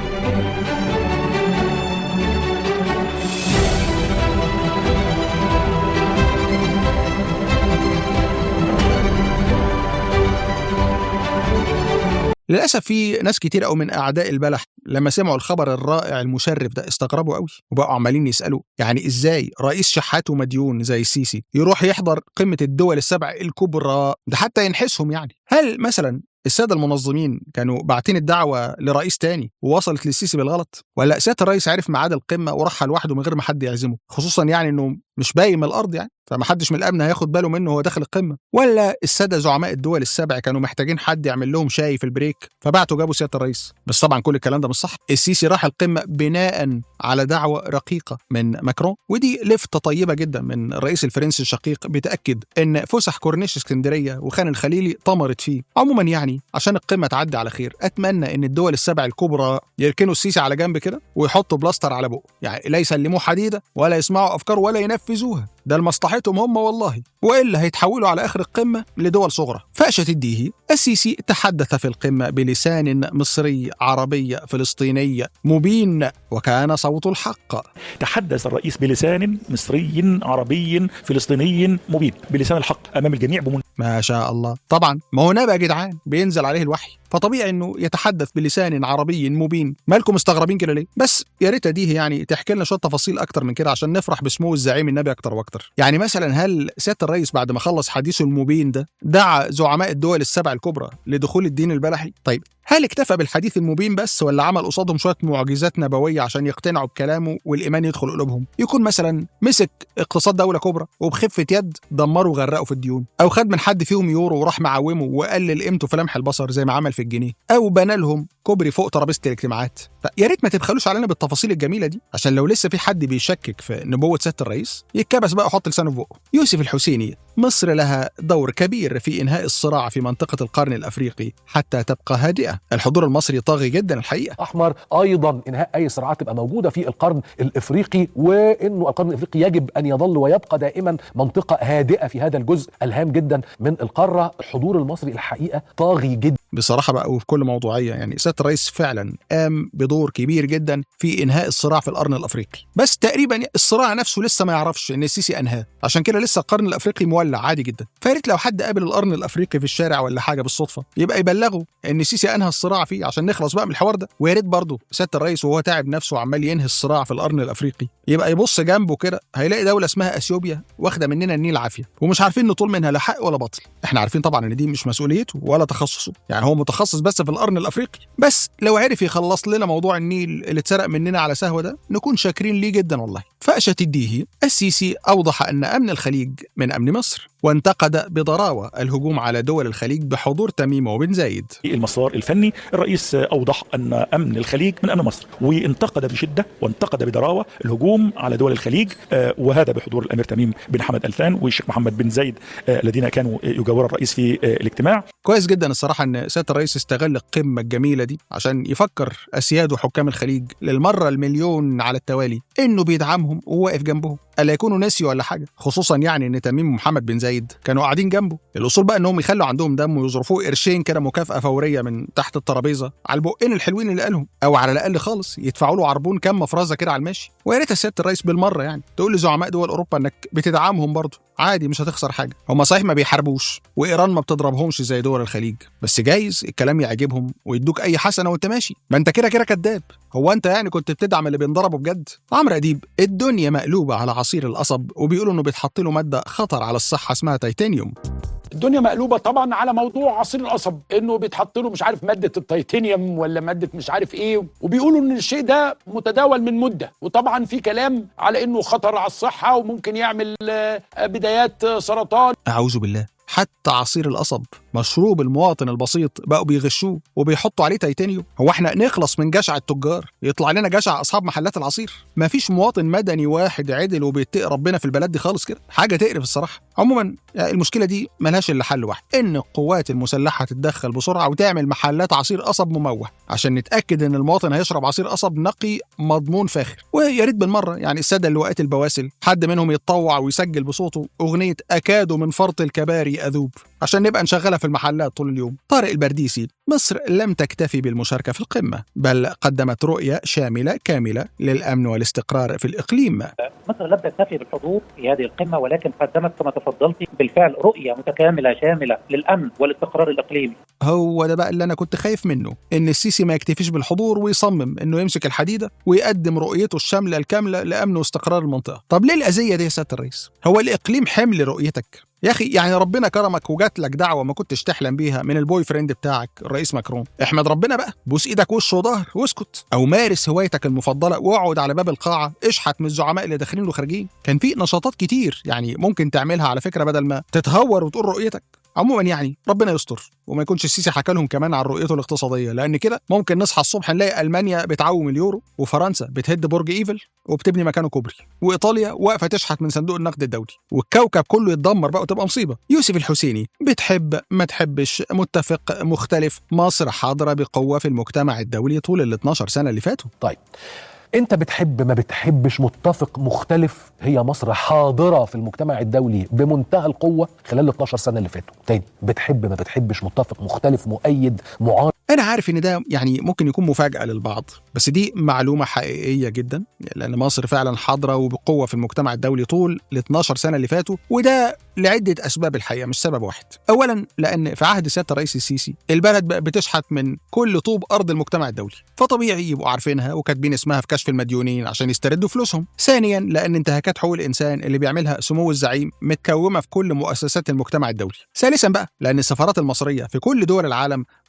للاسف في ناس كتير قوي من اعداء البلح لما سمعوا الخبر الرائع المشرف ده استغربوا قوي وبقوا عمالين يسالوا يعني ازاي رئيس شحات ومديون زي السيسي يروح يحضر قمه الدول السبع الكبرى ده حتى ينحسهم يعني هل مثلا الساده المنظمين كانوا باعتين الدعوه لرئيس تاني ووصلت للسيسي بالغلط ولا سياده الرئيس عرف ميعاد القمه وراحها لوحده من غير ما حد يعزمه خصوصا يعني انه مش باين من الارض يعني فما حدش من الامن هياخد باله منه وهو داخل القمه ولا الساده زعماء الدول السبع كانوا محتاجين حد يعمل لهم شاي في البريك فبعتوا جابوا سياده الرئيس بس طبعا كل الكلام ده مش صح السيسي راح القمه بناء على دعوه رقيقه من ماكرون ودي لفته طيبه جدا من الرئيس الفرنسي الشقيق بتاكد ان فسح كورنيش اسكندريه وخان الخليلي طمرت فيه عموما يعني عشان القمه تعدي على خير اتمنى ان الدول السبع الكبرى يركنوا السيسي على جنب كده ويحطوا بلاستر على بقه يعني لا يسلموه حديده ولا يسمعوا افكاره ولا ينفذوها ده لمصلحتهم هم والله والا هيتحولوا على اخر القمه لدول صغرى فاشة الديهي السيسي تحدث في القمه بلسان مصري عربي فلسطيني مبين وكان صوت الحق تحدث الرئيس بلسان مصري عربي فلسطيني مبين بلسان الحق امام الجميع بمن... ما شاء الله طبعا ما هو نبأ يا جدعان بينزل عليه الوحي فطبيعي انه يتحدث بلسان عربي مبين مالكم مستغربين كده ليه بس يا ريت دي يعني تحكي لنا شويه تفاصيل اكتر من كده عشان نفرح بسمو الزعيم النبي اكتر واكتر يعني مثلا هل سياده الرئيس بعد ما خلص حديثه المبين ده دعا زعماء الدول السبع الكبرى لدخول الدين البلحي طيب هل اكتفى بالحديث المبين بس ولا عمل قصادهم شويه معجزات نبويه عشان يقتنعوا بكلامه والايمان يدخل قلوبهم يكون مثلا مسك اقتصاد دوله كبرى وبخفه يد دمره وغرقه في الديون او خد من حد فيهم يورو وراح معومه وقلل قيمته في لمح البصر زي ما عمل في الجنيه او بنى لهم كوبري فوق ترابيزه الاجتماعات فيا ريت ما تبخلوش علينا بالتفاصيل الجميله دي عشان لو لسه في حد بيشكك في نبوه سياده الرئيس يتكبس بقى ويحط لسانه في بقه يوسف الحسيني مصر لها دور كبير في انهاء الصراع في منطقه القرن الافريقي حتى تبقى هادئه الحضور المصري طاغي جدا الحقيقه احمر ايضا انهاء اي صراعات تبقى موجوده في القرن الافريقي وانه القرن الافريقي يجب ان يظل ويبقى دائما منطقه هادئه في هذا الجزء الهام جدا من القاره الحضور المصري الحقيقه طاغي جدا بصراحه بقى وبكل موضوعيه يعني سياده الرئيس فعلا قام بدور كبير جدا في انهاء الصراع في القرن الافريقي بس تقريبا الصراع نفسه لسه ما يعرفش ان السيسي انهاه عشان كده لسه القرن الافريقي مولع عادي جدا فياريت لو حد قابل القرن الافريقي في الشارع ولا حاجه بالصدفه يبقى يبلغه ان السيسي انهى الصراع فيه عشان نخلص بقى من الحوار ده ويا ريت برضه سياده الرئيس وهو تعب نفسه وعمال ينهي الصراع في القرن الافريقي يبقى يبص جنبه كده هيلاقي دوله اسمها اثيوبيا واخده مننا النيل عافيه ومش عارفين نطول منها لا حق ولا باطل احنا عارفين طبعا ان دي مش مسؤوليته ولا تخصصه يعني هو متخصص بس في القرن الافريقي بس لو عرف يخلص لنا موضوع النيل اللي اتسرق مننا على سهوه ده نكون شاكرين ليه جدا والله فأشة الديهي السيسي أوضح أن أمن الخليج من أمن مصر وانتقد بضراوة الهجوم على دول الخليج بحضور تميم وبن زايد المسار الفني الرئيس اوضح ان امن الخليج من امن مصر وانتقد بشده وانتقد بضراوه الهجوم على دول الخليج آه، وهذا بحضور الامير تميم بن حمد الثان والشيخ محمد بن زايد آه، الذين كانوا يجاور الرئيس في آه، الاجتماع كويس جدا الصراحة أن سيادة الرئيس استغل القمة الجميلة دي عشان يفكر أسياد وحكام الخليج للمرة المليون على التوالي إنه بيدعمهم وواقف جنبهم ألا يكونوا ناسي ولا حاجة خصوصا يعني إن تميم ومحمد بن زايد كانوا قاعدين جنبه الأصول بقى إنهم يخلوا عندهم دم ويظرفوه قرشين كده مكافأة فورية من تحت الترابيزة على البقين الحلوين اللي قالهم أو على الأقل خالص يدفعوا له عربون كام مفرزة كده على الماشي ويا ريت سيادة الرئيس بالمرة يعني تقول لزعماء دول أوروبا إنك بتدعمهم برضه عادي مش هتخسر حاجة هم صحيح ما بيحاربوش وإيران ما بتضربهمش زي دول الخليج بس جايز الكلام يعجبهم ويدوك أي حسنة وأنت ماشي ما أنت كده كده كذاب هو أنت يعني كنت بتدعم اللي بينضربوا بجد عمرو أديب الدنيا مقلوبة على عصير القصب وبيقولوا إنه بيتحط له مادة خطر على الصحة اسمها تيتانيوم الدنيا مقلوبه طبعا على موضوع عصير القصب انه بيتحط له مش عارف ماده التيتانيوم ولا ماده مش عارف ايه وبيقولوا ان الشيء ده متداول من مده وطبعا في كلام على انه خطر على الصحه وممكن يعمل آه، بدايات سرطان أعوذ بالله حتى عصير القصب مشروب المواطن البسيط بقوا بيغشوه وبيحطوا عليه تيتانيوم هو احنا نخلص من جشع التجار يطلع لنا جشع اصحاب محلات العصير مفيش مواطن مدني واحد عدل وبيتقي ربنا في البلد دي خالص كده حاجه تقرف الصراحه عموما يعني المشكله دي ملهاش الا حل واحد ان القوات المسلحه تتدخل بسرعه وتعمل محلات عصير قصب مموه عشان نتاكد ان المواطن هيشرب عصير قصب نقي مضمون فاخر ويا ريت بالمره يعني الساده اللواءات البواسل حد منهم يتطوع ويسجل بصوته اغنيه اكادوا من فرط الكباري اذوب عشان نبقى نشغلها في المحلات طول اليوم طارق البرديسي مصر لم تكتفي بالمشاركة في القمة بل قدمت رؤية شاملة كاملة للأمن والاستقرار في الإقليم مصر لم تكتفي بالحضور في هذه القمة ولكن قدمت كما تفضلت بالفعل رؤية متكاملة شاملة للأمن والاستقرار الإقليمي هو ده بقى اللي أنا كنت خايف منه إن السيسي ما يكتفيش بالحضور ويصمم إنه يمسك الحديدة ويقدم رؤيته الشاملة الكاملة لأمن واستقرار المنطقة طب ليه الأذية دي يا سيادة الرئيس هو الإقليم حمل رؤيتك يا اخي يعني ربنا كرمك وجات لك دعوه ما كنتش تحلم بيها من البوي فريند بتاعك الرئيس ماكرون احمد ربنا بقى بوس ايدك وش وظهر واسكت او مارس هوايتك المفضله واقعد على باب القاعه اشحت من الزعماء اللي داخلين وخارجين كان في نشاطات كتير يعني ممكن تعملها على فكره بدل ما تتهور وتقول رؤيتك عموما يعني ربنا يستر وما يكونش السيسي حكى لهم كمان عن رؤيته الاقتصاديه لان كده ممكن نصحى الصبح نلاقي المانيا بتعوم اليورو وفرنسا بتهد برج ايفل وبتبني مكانه كوبري وايطاليا واقفه تشحت من صندوق النقد الدولي والكوكب كله يتدمر بقى وتبقى مصيبه يوسف الحسيني بتحب ما تحبش متفق مختلف مصر حاضره بقوه في المجتمع الدولي طول ال 12 سنه اللي فاتوا طيب انت بتحب ما بتحبش متفق مختلف هي مصر حاضره في المجتمع الدولي بمنتهى القوه خلال ال 12 سنه اللي فاتوا تاني بتحب ما بتحبش متفق مختلف مؤيد معارض انا عارف ان ده يعني ممكن يكون مفاجاه للبعض بس دي معلومه حقيقيه جدا لان مصر فعلا حاضره وبقوه في المجتمع الدولي طول ال 12 سنه اللي فاتوا وده لعده اسباب الحقيقه مش سبب واحد اولا لان في عهد سياده الرئيس السيسي البلد بقى بتشحت من كل طوب ارض المجتمع الدولي فطبيعي يبقوا عارفينها وكاتبين اسمها في كشف المديونين عشان يستردوا فلوسهم ثانيا لان انتهاكات حقوق الانسان اللي بيعملها سمو الزعيم متكومه في كل مؤسسات المجتمع الدولي ثالثا بقى لان السفارات المصريه في كل دول العالم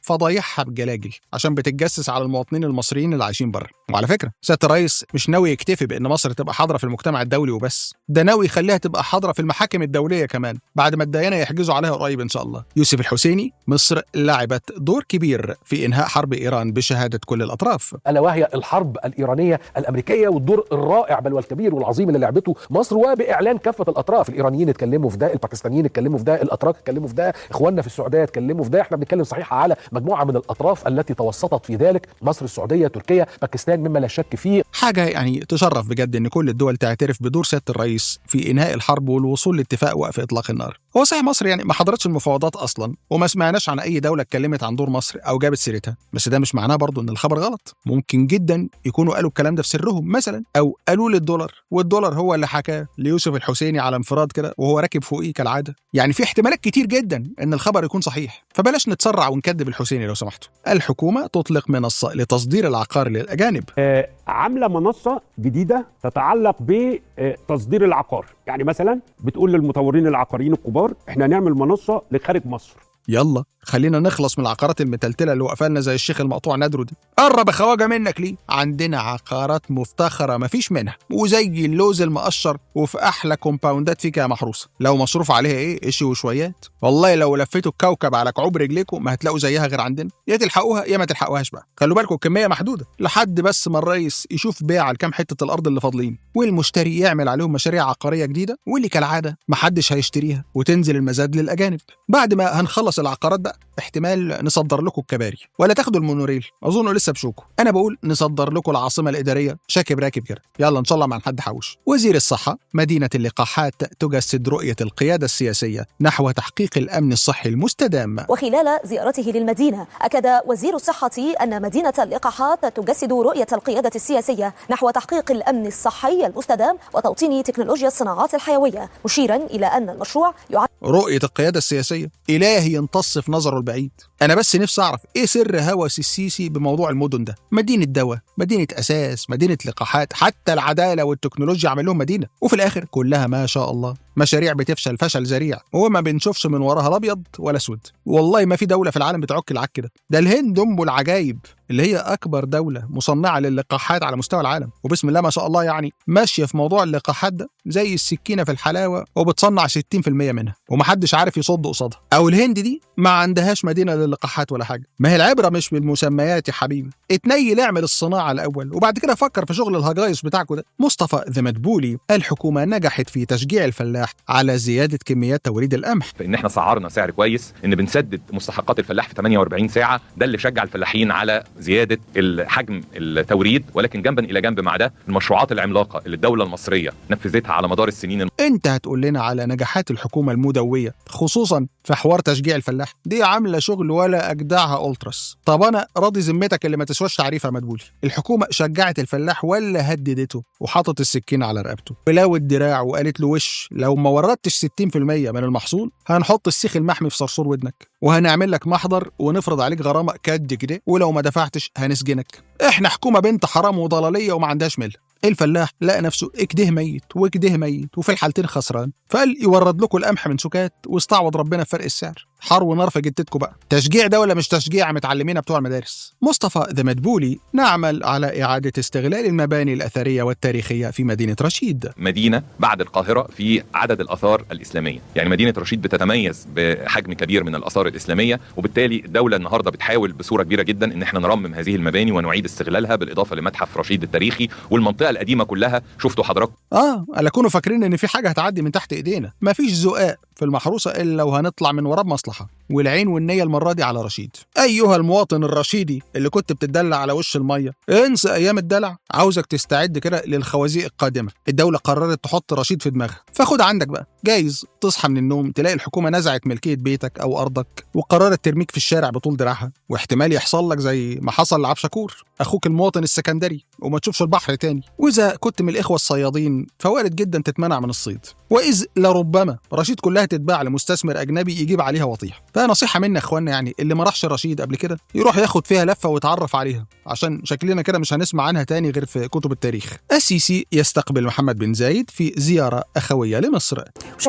فضايحها بجلاجل عشان بتتجسس على المواطنين المصريين اللي عايشين بره وعلى فكره سياده الرئيس مش ناوي يكتفي بان مصر تبقى حاضره في المجتمع الدولي وبس ده ناوي يخليها تبقى حاضره في المحاكم الدوليه كمان بعد ما الديانه يحجزوا عليها قريب ان شاء الله يوسف الحسيني مصر لعبت دور كبير في انهاء حرب ايران بشهاده كل الاطراف الا وهي الحرب الايرانيه الامريكيه والدور الرائع بل والكبير والعظيم اللي لعبته مصر وباعلان كافه الاطراف الايرانيين اتكلموا في ده الباكستانيين اتكلموا في ده الاتراك اتكلموا في ده اخواننا في السعوديه اتكلموا في ده احنا بنتكلم صحيح على مجموعه من الاطراف التي توسطت في ذلك مصر السعوديه تركيا باكستان مما لا شك فيه حاجه يعني تشرف بجد ان كل الدول تعترف بدور سياده الرئيس في انهاء الحرب والوصول لاتفاق وقف اطلاق النار هو صحيح مصر يعني ما حضرتش المفاوضات اصلا وما سمعناش عن اي دوله اتكلمت عن دور مصر او جابت سيرتها بس ده مش معناه برضه ان الخبر غلط ممكن جدا يكونوا قالوا الكلام ده في سرهم مثلا او قالوا للدولار والدولار هو اللي حكاه ليوسف الحسيني على انفراد كده وهو راكب فوقيه كالعاده يعني في احتمالات كتير جدا ان الخبر يكون صحيح فبلاش نتسرع ونكذب الحسيني لو سمحتوا الحكومه تطلق منصه لتصدير العقار للاجانب آه، عامله منصه جديده تتعلق بتصدير العقار يعني مثلا بتقول للمطورين العقاريين الكبار احنا هنعمل منصه لخارج مصر يلا خلينا نخلص من العقارات المتلتله اللي واقفه لنا زي الشيخ المقطوع ندرو دي قرب يا خواجه منك ليه عندنا عقارات مفتخره مفيش منها وزي اللوز المقشر وفي احلى كومباوندات فيك محروسه لو مصروف عليها ايه قشي وشويات والله لو لفيتوا الكوكب على كعوب رجليكم ما هتلاقوا زيها غير عندنا يا تلحقوها يا ما تلحقوهاش بقى خلوا بالكم الكميه محدوده لحد بس ما الرئيس يشوف بيع على كام حته الارض اللي فاضلين والمشتري يعمل عليهم مشاريع عقاريه جديده واللي كالعاده محدش هيشتريها وتنزل المزاد للاجانب بعد ما هنخلص العقارات بقى احتمال نصدر لكم الكباري ولا تاخدوا المونوريل اظن لسه بشوكوا انا بقول نصدر لكم العاصمه الاداريه شاكب راكب كده يلا ان شاء الله ما حد حوش وزير الصحه مدينه اللقاحات تجسد رؤيه القياده السياسيه نحو تحقيق الامن الصحي المستدام وخلال زيارته للمدينة أكد وزير الصحة أن مدينة اللقاحات تجسد رؤية القيادة السياسية نحو تحقيق الأمن الصحي المستدام وتوطين تكنولوجيا الصناعات الحيوية مشيرا إلى أن المشروع يعد رؤية القيادة السياسية إلهي ينتص في نظره البعيد أنا بس نفسي أعرف إيه سر هوس السيسي بموضوع المدن ده مدينة دواء مدينة أساس مدينة لقاحات حتى العدالة والتكنولوجيا عمل لهم مدينة وفي الآخر كلها ما شاء الله مشاريع بتفشل فشل ذريع وما بنشوفش من وراها لا ابيض ولا اسود والله ما في دوله في العالم بتعك العك كده ده الهند ام العجايب اللي هي اكبر دوله مصنعه للقاحات على مستوى العالم وبسم الله ما شاء الله يعني ماشيه في موضوع اللقاحات ده زي السكينه في الحلاوه وبتصنع 60% منها ومحدش عارف يصد قصادها او الهند دي ما عندهاش مدينه للقاحات ولا حاجه ما هي العبره مش بالمسميات يا حبيبي اتنيل اعمل الصناعه الاول وبعد كده فكر في شغل الهجايس بتاعكم ده مصطفى ذا مدبولي الحكومه نجحت في تشجيع الفلاح على زياده كميات توريد القمح فان احنا سعرنا سعر كويس ان بنسدد مستحقات الفلاح في 48 ساعه ده اللي شجع الفلاحين على زياده حجم التوريد ولكن جنبا الى جنب مع ده المشروعات العملاقه اللي الدوله المصريه نفذتها على مدار السنين الم... انت هتقول لنا على نجاحات الحكومه المدويه خصوصا في حوار تشجيع الفلاح دي عامله شغل ولا اجدعها التراس طب انا راضي ذمتك اللي ما تسواش تعريفها مدبولي الحكومه شجعت الفلاح ولا هددته وحطت السكين على رقبته ولو الدراع وقالت له وش لو ما وردتش 60% من المحصول هنحط السيخ المحمي في صرصور ودنك وهنعمل لك محضر ونفرض عليك غرامه كد كده ولو ما دفعتش هنسجنك احنا حكومه بنت حرام وضلاليه وما عندهاش مله الفلاح لقى نفسه اكده ميت وكده ميت وفي الحالتين خسران فقال يورد لكم القمح من سكات واستعوض ربنا في فرق السعر حر ونار في جدتكم بقى تشجيع ده ولا مش تشجيع متعلمينها بتوع المدارس مصطفى ذا مدبولي نعمل على إعادة استغلال المباني الأثرية والتاريخية في مدينة رشيد مدينه بعد القاهره في عدد الاثار الاسلاميه يعني مدينه رشيد بتتميز بحجم كبير من الاثار الاسلاميه وبالتالي الدوله النهارده بتحاول بصوره كبيره جدا ان احنا نرمم هذه المباني ونعيد استغلالها بالاضافه لمتحف رشيد التاريخي والمنطقه القديمه كلها شفتوا حضراتكم اه الا كونوا فاكرين ان في حاجه هتعدي من تحت ايدينا مفيش زقاق في المحروسه الا لو هنطلع من وراه بمصلحه والعين والنيه المره دي على رشيد ايها المواطن الرشيدي اللي كنت بتدلع على وش الميه انسى ايام الدلع عاوزك تستعد كده للخوازيق القادمه الدوله قررت تحط رشيد في دماغها فخد عندك بقى جايز تصحى من النوم تلاقي الحكومه نزعت ملكيه بيتك او ارضك وقررت ترميك في الشارع بطول دراعها واحتمال يحصل لك زي ما حصل لعبد شكور اخوك المواطن السكندري وما تشوفش البحر تاني واذا كنت من الاخوه الصيادين فوارد جدا تتمنع من الصيد واذ لربما رشيد كلها تتباع لمستثمر اجنبي يجيب عليها وطيح فنصيحه منا يا اخوانا يعني اللي ما راحش رشيد قبل كده يروح ياخد فيها لفه ويتعرف عليها عشان شكلنا كده مش هنسمع عنها تاني غير في كتب التاريخ السيسي يستقبل محمد بن زايد في زياره اخويه لمصر مشاهدينا الكرام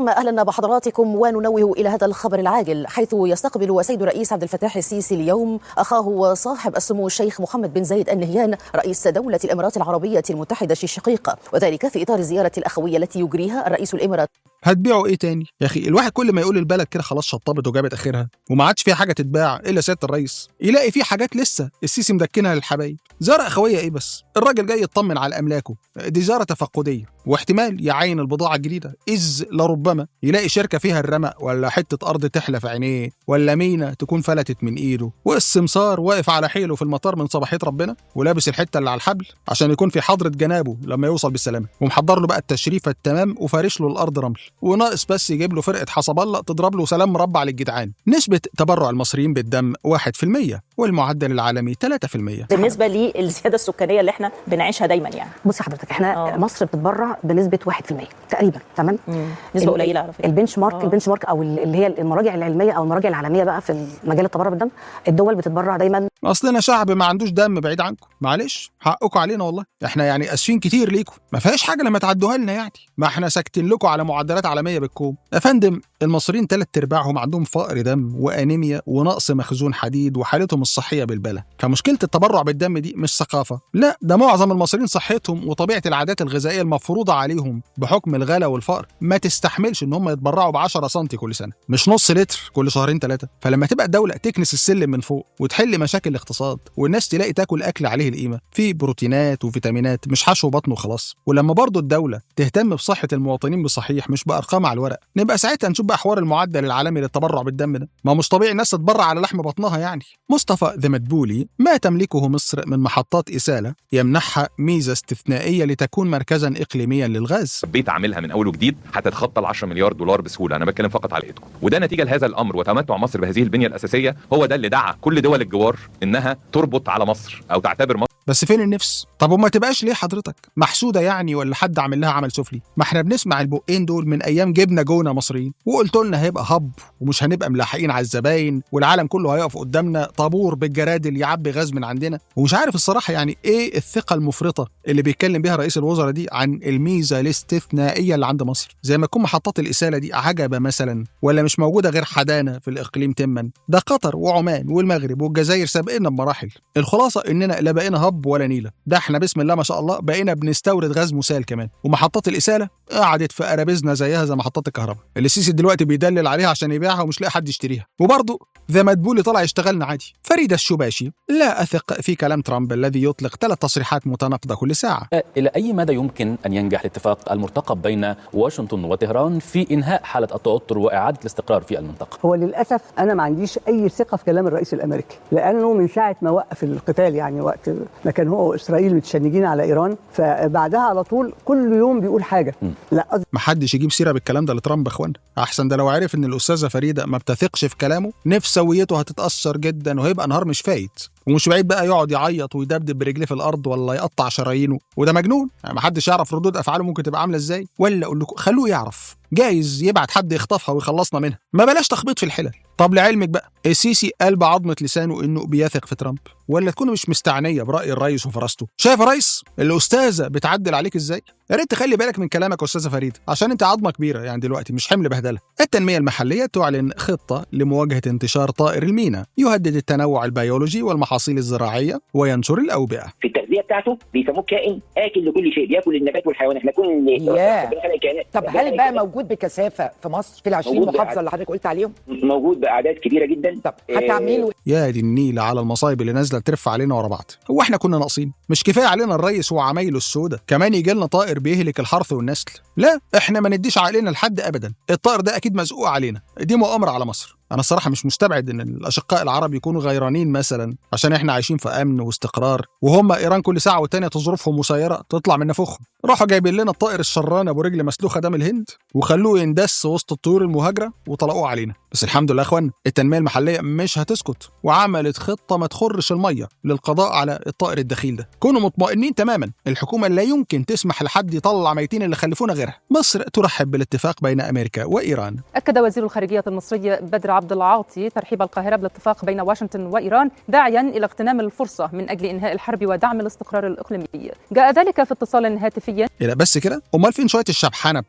الكرام اهلا بحضراتكم وننوه الى هذا الخبر العاجل حيث يستقبل السيد الرئيس عبد الفتاح السيسي اليوم اخاه وصاحب السمو الشيخ محمد بن زايد النهيان رئيس دوله الامارات العربيه المتحده الشقيقه وذلك في اطار الزياره الاخويه التي يجريها الرئيس الامارات هتبيعوا ايه تاني يا اخي الواحد كل ما يقول البلد كده خلاص شطبت وجابت اخرها وما عادش فيها حاجه تتباع الا سياده الرئيس يلاقي في حاجات لسه السيسي مدكنها للحبايب زياره اخويه ايه بس الراجل جاي يطمن على املاكه دي زياره تفقديه واحتمال يعين البضاعه الجديده اذ لربما يلاقي شركه فيها الرمق ولا حته ارض تحلى في عينيه ولا مينا تكون فلتت من ايده والسمسار واقف على حيله في المطار من صباحيه ربنا ولابس الحته اللي على الحبل عشان يكون في حضره جنابه لما يوصل بالسلامه ومحضر له بقى التشريف التمام وفارش له الارض رمل وناقص بس يجيب له فرقه حصب الله تضرب له سلام مربع للجدعان نسبه تبرع المصريين بالدم 1% والمعدل العالمي 3% بالنسبه للزياده السكانيه اللي احنا بنعيشها دايما يعني بص حضرتك احنا أوه. مصر بتتبرع بنسبه 1% تقريبا تمام نسبه قليله على فكره البنش مارك أوه. البنش مارك او اللي هي المراجع العلميه او المراجع العالميه بقى في مجال التبرع بالدم الدول بتتبرع دايما اصلنا شعب ما عندوش دم بعيد عنكم معلش حقكم علينا والله احنا يعني اسفين كتير ليكم ما فيهاش حاجه لما تعدوها لنا يعني ما احنا ساكتين لكم على معدلات عالميه بالكوم يا فندم المصريين ثلاث ارباعهم عندهم فقر دم وانيميا ونقص مخزون حديد وحالتهم الصحيه بالبلة فمشكله التبرع بالدم دي مش ثقافه لا ده معظم المصريين صحتهم وطبيعه العادات الغذائيه المفروضه عليهم بحكم الغلا والفقر ما تستحملش ان هم يتبرعوا ب 10 سم كل سنه مش نص لتر كل شهرين ثلاثه فلما تبقى الدوله تكنس السلم من فوق وتحل مشاكل الاقتصاد والناس تلاقي تاكل اكل عليه القيمه فيه بروتينات وفيتامينات مش حشو بطن وخلاص ولما برضه الدوله تهتم بصحه المواطنين بصحيح مش بارقام على الورق نبقى ساعتها نشوف بقى حوار المعدل العالمي للتبرع بالدم ده ما مش طبيعي الناس تتبرع على لحم بطنها يعني مصطفى ذا مدبولي ما تملكه مصر من محطات اساله يمنحها ميزه استثنائيه لتكون مركزا اقليميا للغاز بيت عاملها من اول وجديد هتتخطى ال 10 مليار دولار بسهوله انا بتكلم فقط على ايدكم وده نتيجه لهذا الامر وتمتع مصر بهذه البنيه الاساسيه هو ده اللي دعا كل دول الجوار انها تربط على مصر او تعتبر مصر بس فين النفس؟ طب وما تبقاش ليه حضرتك؟ محسوده يعني ولا حد عامل لها عمل سفلي؟ ما احنا بنسمع البقين دول من ايام جبنا جونا مصريين وقلت لنا هيبقى هب ومش هنبقى ملاحقين على الزباين والعالم كله هيقف قدامنا طابور بالجرادل يعبي غاز من عندنا ومش عارف الصراحه يعني ايه الثقه المفرطه اللي بيتكلم بيها رئيس الوزراء دي عن الميزه الاستثنائيه اللي عند مصر زي ما تكون محطات الاساله دي عجبه مثلا ولا مش موجوده غير حدانا في الاقليم تما ده قطر وعمان والمغرب والجزائر سابقنا بمراحل الخلاصه اننا لا بقينا هب ولا نيله ده احنا بسم الله ما شاء الله بقينا بنستورد غاز مسال كمان ومحطات الاساله قعدت في قرابيزنا زيها زي محطات الكهرباء اللي السيسي دلوقتي بيدلل عليها عشان يبيعها ومش لاقي حد يشتريها وبرضه ذا مدبولي طلع يشتغلنا عادي فريد الشباشي لا اثق في كلام ترامب الذي يطلق ثلاث تصريحات متناقضه كل ساعه الى اي مدى يمكن ان ينجح الاتفاق المرتقب بين واشنطن وطهران في انهاء حاله التوتر واعاده الاستقرار في المنطقه هو للاسف انا ما عنديش اي ثقه في كلام الرئيس الامريكي لانه من ساعه ما وقف القتال يعني وقت ما كان هو واسرائيل متشنجين على ايران فبعدها على طول كل يوم بيقول حاجه لا ما حدش يجيب سيره بالكلام ده لترامب يا اخوانا احسن ده لو عرف ان الاستاذه فريده ما بتثقش في كلامه نفسويته هتتاثر جدا وهيبقى نهار مش فايت ومش بعيد بقى يقعد يعيط ويدبدب برجليه في الارض ولا يقطع شرايينه وده مجنون يعني ما حدش يعرف ردود افعاله ممكن تبقى عامله ازاي ولا اقول لكم خلوه يعرف جايز يبعت حد يخطفها ويخلصنا منها ما بلاش تخبيط في الحلل طب لعلمك بقى السيسي قال بعظمه لسانه انه بيثق في ترامب ولا تكون مش مستعنيه براي الرئيس وفراسته شايف يا ريس الاستاذه بتعدل عليك ازاي يا ريت تخلي بالك من كلامك يا استاذه فريده عشان انت عظمه كبيره يعني دلوقتي مش حمل بهدله التنميه المحليه تعلن خطه لمواجهه انتشار طائر المينا يهدد التنوع البيولوجي والمحاصيل الزراعيه وينشر الاوبئه في التغذيه بتاعته بيسموه كائن اكل لكل شيء بياكل النبات والحيوان احنا كل ياه طب هل بقى موجود بكثافه في مصر في ال 20 محافظه اللي حضرتك قلت عليهم؟ موجود باعداد كبيره جدا طب هتعملوا يا دي النيله على المصايب اللي نازله ترف علينا ورا بعض هو احنا كنا ناقصين مش كفايه علينا الريس وعمايله السوداء كمان يجي لنا طائر بيهلك الحرث والنسل لا احنا ما نديش عقلنا لحد ابدا الطائر ده اكيد مزقوق علينا دي مؤامره على مصر انا الصراحه مش مستبعد ان الاشقاء العرب يكونوا غيرانين مثلا عشان احنا عايشين في امن واستقرار وهم ايران كل ساعه والتانيه تظروفهم مسيره تطلع من نفوخهم راحوا جايبين لنا الطائر الشران ابو رجل مسلوخه ده من الهند وخلوه يندس وسط الطيور المهاجره وطلقوه علينا بس الحمد لله يا اخوان التنميه المحليه مش هتسكت وعملت خطه ما تخرش الميه للقضاء على الطائر الدخيل ده كونوا مطمئنين تماما الحكومه لا يمكن تسمح لحد يطلع ميتين اللي خلفونا غيرها مصر ترحب بالاتفاق بين امريكا وايران أكد وزير الخارجية المصري بدر عبد العاطي ترحيب القاهرة بالاتفاق بين واشنطن وإيران داعيا إلى اغتنام الفرصة من أجل إنهاء الحرب ودعم الاستقرار الإقليمي جاء ذلك في اتصال هاتفي إيه لا بس كده امال فين شويه الشبحانه بتوعكم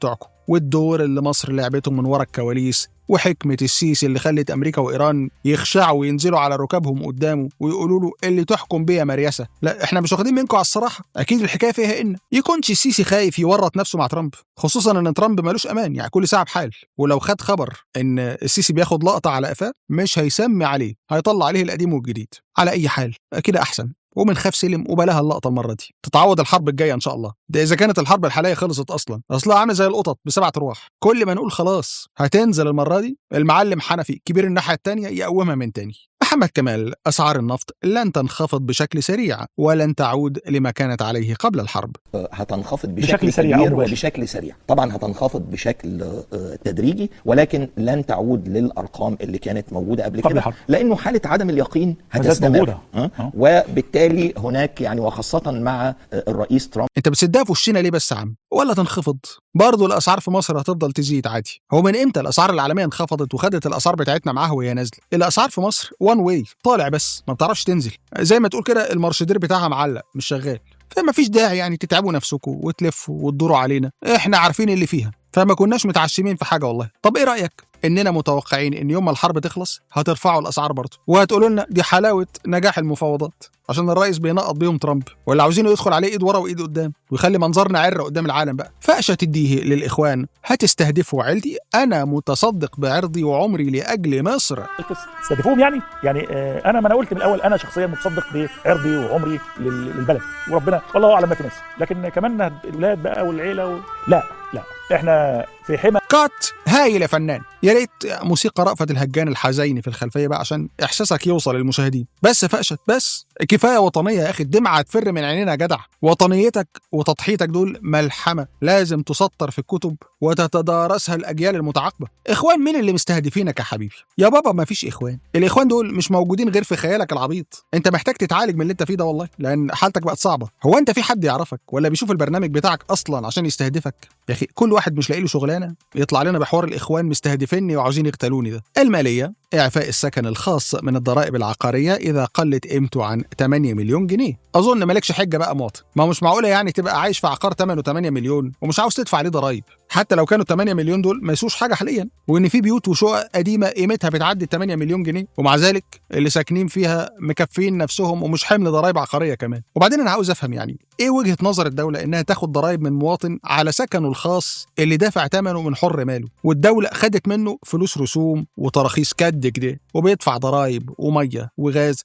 والدور اللي مصر لعبته من ورا الكواليس وحكمة السيسي اللي خلت أمريكا وإيران يخشعوا وينزلوا على ركابهم قدامه ويقولوا له اللي تحكم بيا مريسة لا إحنا مش واخدين منكم على الصراحة أكيد الحكاية فيها إن يكونش السيسي خايف يورط نفسه مع ترامب خصوصا إن ترامب ملوش أمان يعني كل ساعة بحال ولو خد خبر إن السيسي بياخد لقطة على قفاه مش هيسمي عليه هيطلع عليه القديم والجديد على أي حال كده أحسن ومن خاف سلم وبلاها اللقطه المره دي تتعوض الحرب الجايه ان شاء الله ده اذا كانت الحرب الحاليه خلصت اصلا اصلها عامل زي القطط بسبعه ارواح كل ما نقول خلاص هتنزل المره دي المعلم حنفي كبير الناحيه التانية يقومها من تاني محمد كمال أسعار النفط لن تنخفض بشكل سريع ولن تعود لما كانت عليه قبل الحرب هتنخفض بشكل, بشكل سريع كبير أو مباشر. وبشكل سريع طبعا هتنخفض بشكل آه، تدريجي ولكن لن تعود للارقام اللي كانت موجوده قبل قبل كده الحرب. لانه حاله عدم اليقين ما زالت هتستمر موجودة. ها؟ آه. وبالتالي هناك يعني وخاصه مع آه، الرئيس ترامب انت بتسدها في وشنا ليه بس يا عم ولا تنخفض برضه الاسعار في مصر هتفضل تزيد عادي هو من امتى الاسعار العالميه انخفضت وخدت الاسعار بتاعتنا معاها وهي نازله الاسعار في مصر وان واي طالع بس ما بتعرفش تنزل زي ما تقول كده المارشدير بتاعها معلق مش شغال فما فيش داعي يعني تتعبوا نفسكم وتلفوا وتدوروا علينا احنا عارفين اللي فيها فما كناش متعشمين في حاجه والله طب ايه رايك اننا متوقعين ان يوم ما الحرب تخلص هترفعوا الاسعار برضه وهتقولوا لنا دي حلاوه نجاح المفاوضات عشان الرئيس بينقط بيهم ترامب ولا عاوزينه يدخل عليه ايد ورا وايد قدام ويخلي منظرنا عره قدام العالم بقى فأشة تديه للاخوان هتستهدفوا عيلتي انا متصدق بعرضي وعمري لاجل مصر تستهدفوهم يعني يعني آه، انا ما انا قلت من الاول انا شخصيا متصدق بعرضي وعمري لل- للبلد وربنا والله اعلم ما في ناس لكن كمان الاولاد بقى والعيله و... لا لا احنا في حمى كات هايل يا فنان يا ريت موسيقى رأفت الهجان الحزيني في الخلفيه بقى عشان احساسك يوصل للمشاهدين بس فقشت بس كفايه وطنيه يا اخي الدمعه تفر من عينينا يا جدع وطنيتك وتضحيتك دول ملحمه لازم تسطر في الكتب وتتدارسها الاجيال المتعاقبه اخوان مين اللي مستهدفينك يا حبيبي يا بابا ما فيش اخوان الاخوان دول مش موجودين غير في خيالك العبيط انت محتاج تتعالج من اللي انت فيه ده والله لان حالتك بقت صعبه هو انت في حد يعرفك ولا بيشوف البرنامج بتاعك اصلا عشان يستهدفك يا اخي كل واحد مش لاقي له شغلانه يطلع لنا بحوار الاخوان مستهدفيني وعاوزين يقتلوني ده الماليه اعفاء السكن الخاص من الضرائب العقاريه اذا قلت قيمته عن 8 مليون جنيه اظن مالكش حجه بقى مواطن ما هو مش معقوله يعني تبقى عايش في عقار ثمنه 8 مليون ومش عاوز تدفع عليه ضرايب حتى لو كانوا 8 مليون دول ما يسوش حاجه حاليا وان في بيوت وشقق قديمه قيمتها بتعدي 8 مليون جنيه ومع ذلك اللي ساكنين فيها مكفين نفسهم ومش حمل ضرايب عقاريه كمان وبعدين انا عاوز افهم يعني ايه وجهه نظر الدوله انها تاخد ضرايب من مواطن على سكنه الخاص اللي دافع ثمنه من حر ماله والدوله خدت منه فلوس رسوم وتراخيص كد كده وبيدفع ضرايب وميه وغاز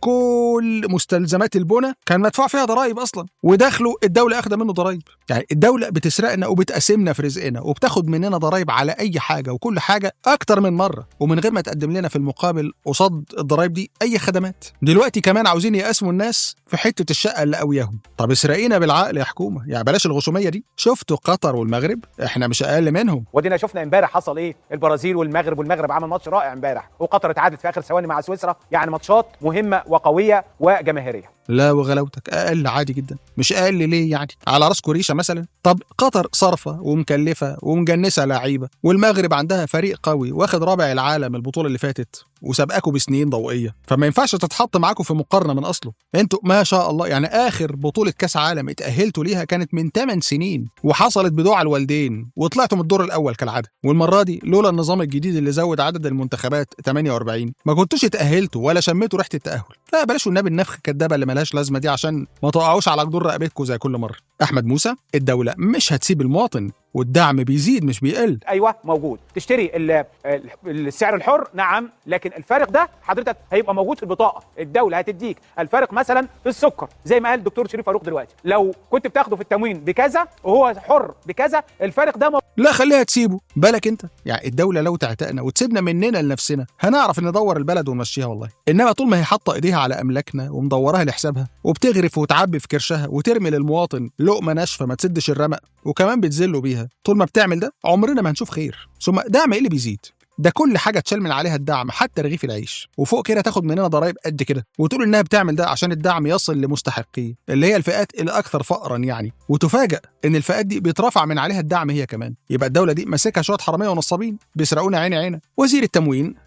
وكل مستلزمات البنى كان مدفوع فيها ضرايب اصلا ودخله الدوله اخده منه ضرايب يعني الدوله بتسرقنا وبتقسمنا في رزقنا وبتاخد مننا ضرايب على اي حاجه وكل حاجه اكتر من مره ومن غير ما تقدم لنا في المقابل قصاد الضرايب دي اي خدمات دلوقتي كمان عاوزين يقسموا الناس في حته الشقه اللي قوياهم طب اسرقينا بالعقل يا حكومه يعني بلاش الغشوميه دي شفتوا قطر والمغرب احنا مش اقل منهم ودينا شفنا امبارح حصل ايه البرازيل والمغرب والمغرب عمل ماتش رائع امبارح وقطر اتعادت في اخر ثواني مع سويسرا يعني ماتشات مهمه وقويه وجماهيريه لا وغلاوتك اقل عادي جدا مش اقل ليه يعني على راس كوريشا مثلا طب قطر صارفه ومكلفه ومجنسه لعيبه والمغرب عندها فريق قوي واخد رابع العالم البطوله اللي فاتت وسابقاكوا بسنين ضوئيه فما ينفعش تتحط معاكم في مقارنه من اصله انتوا ما شاء الله يعني اخر بطوله كاس عالم اتاهلتوا ليها كانت من 8 سنين وحصلت بدوع الوالدين وطلعتوا من الدور الاول كالعاده والمره دي لولا النظام الجديد اللي زود عدد المنتخبات 48 ما كنتوش اتاهلتوا ولا شميتوا ريحه التاهل لا بلاش النبي النفخ الكدابه اللي ملهاش لازمه دي عشان ما تقعوش على جدور رقبتكم زي كل مره احمد موسى الدوله مش هتسيب المواطن والدعم بيزيد مش بيقل ايوه موجود تشتري ال- ال- السعر الحر نعم لكن الفارق ده حضرتك هيبقى موجود في البطاقه الدوله هتديك الفارق مثلا في السكر زي ما قال الدكتور شريف فاروق دلوقتي لو كنت بتاخده في التموين بكذا وهو حر بكذا الفارق ده لا خليها تسيبه بالك انت يعني الدوله لو تعتقنا وتسيبنا مننا لنفسنا هنعرف ندور البلد ونمشيها والله انما طول ما هي حاطه ايديها على املاكنا ومدورها لحسابها وبتغرف وتعبي في كرشها وترمي للمواطن لقمه ناشفه ما تسدش الرمق وكمان بتذله بيها طول ما بتعمل ده عمرنا ما هنشوف خير ثم دعم ايه اللي بيزيد ده كل حاجه تشال من عليها الدعم حتى رغيف العيش وفوق كده تاخد مننا ضرائب قد كده وتقول انها بتعمل ده عشان الدعم يصل لمستحقيه اللي هي الفئات الاكثر فقرا يعني وتفاجأ ان الفئات دي بيترفع من عليها الدعم هي كمان يبقى الدوله دي ماسكها شويه حراميه ونصابين بيسرقونا عيني عينه وزير التموين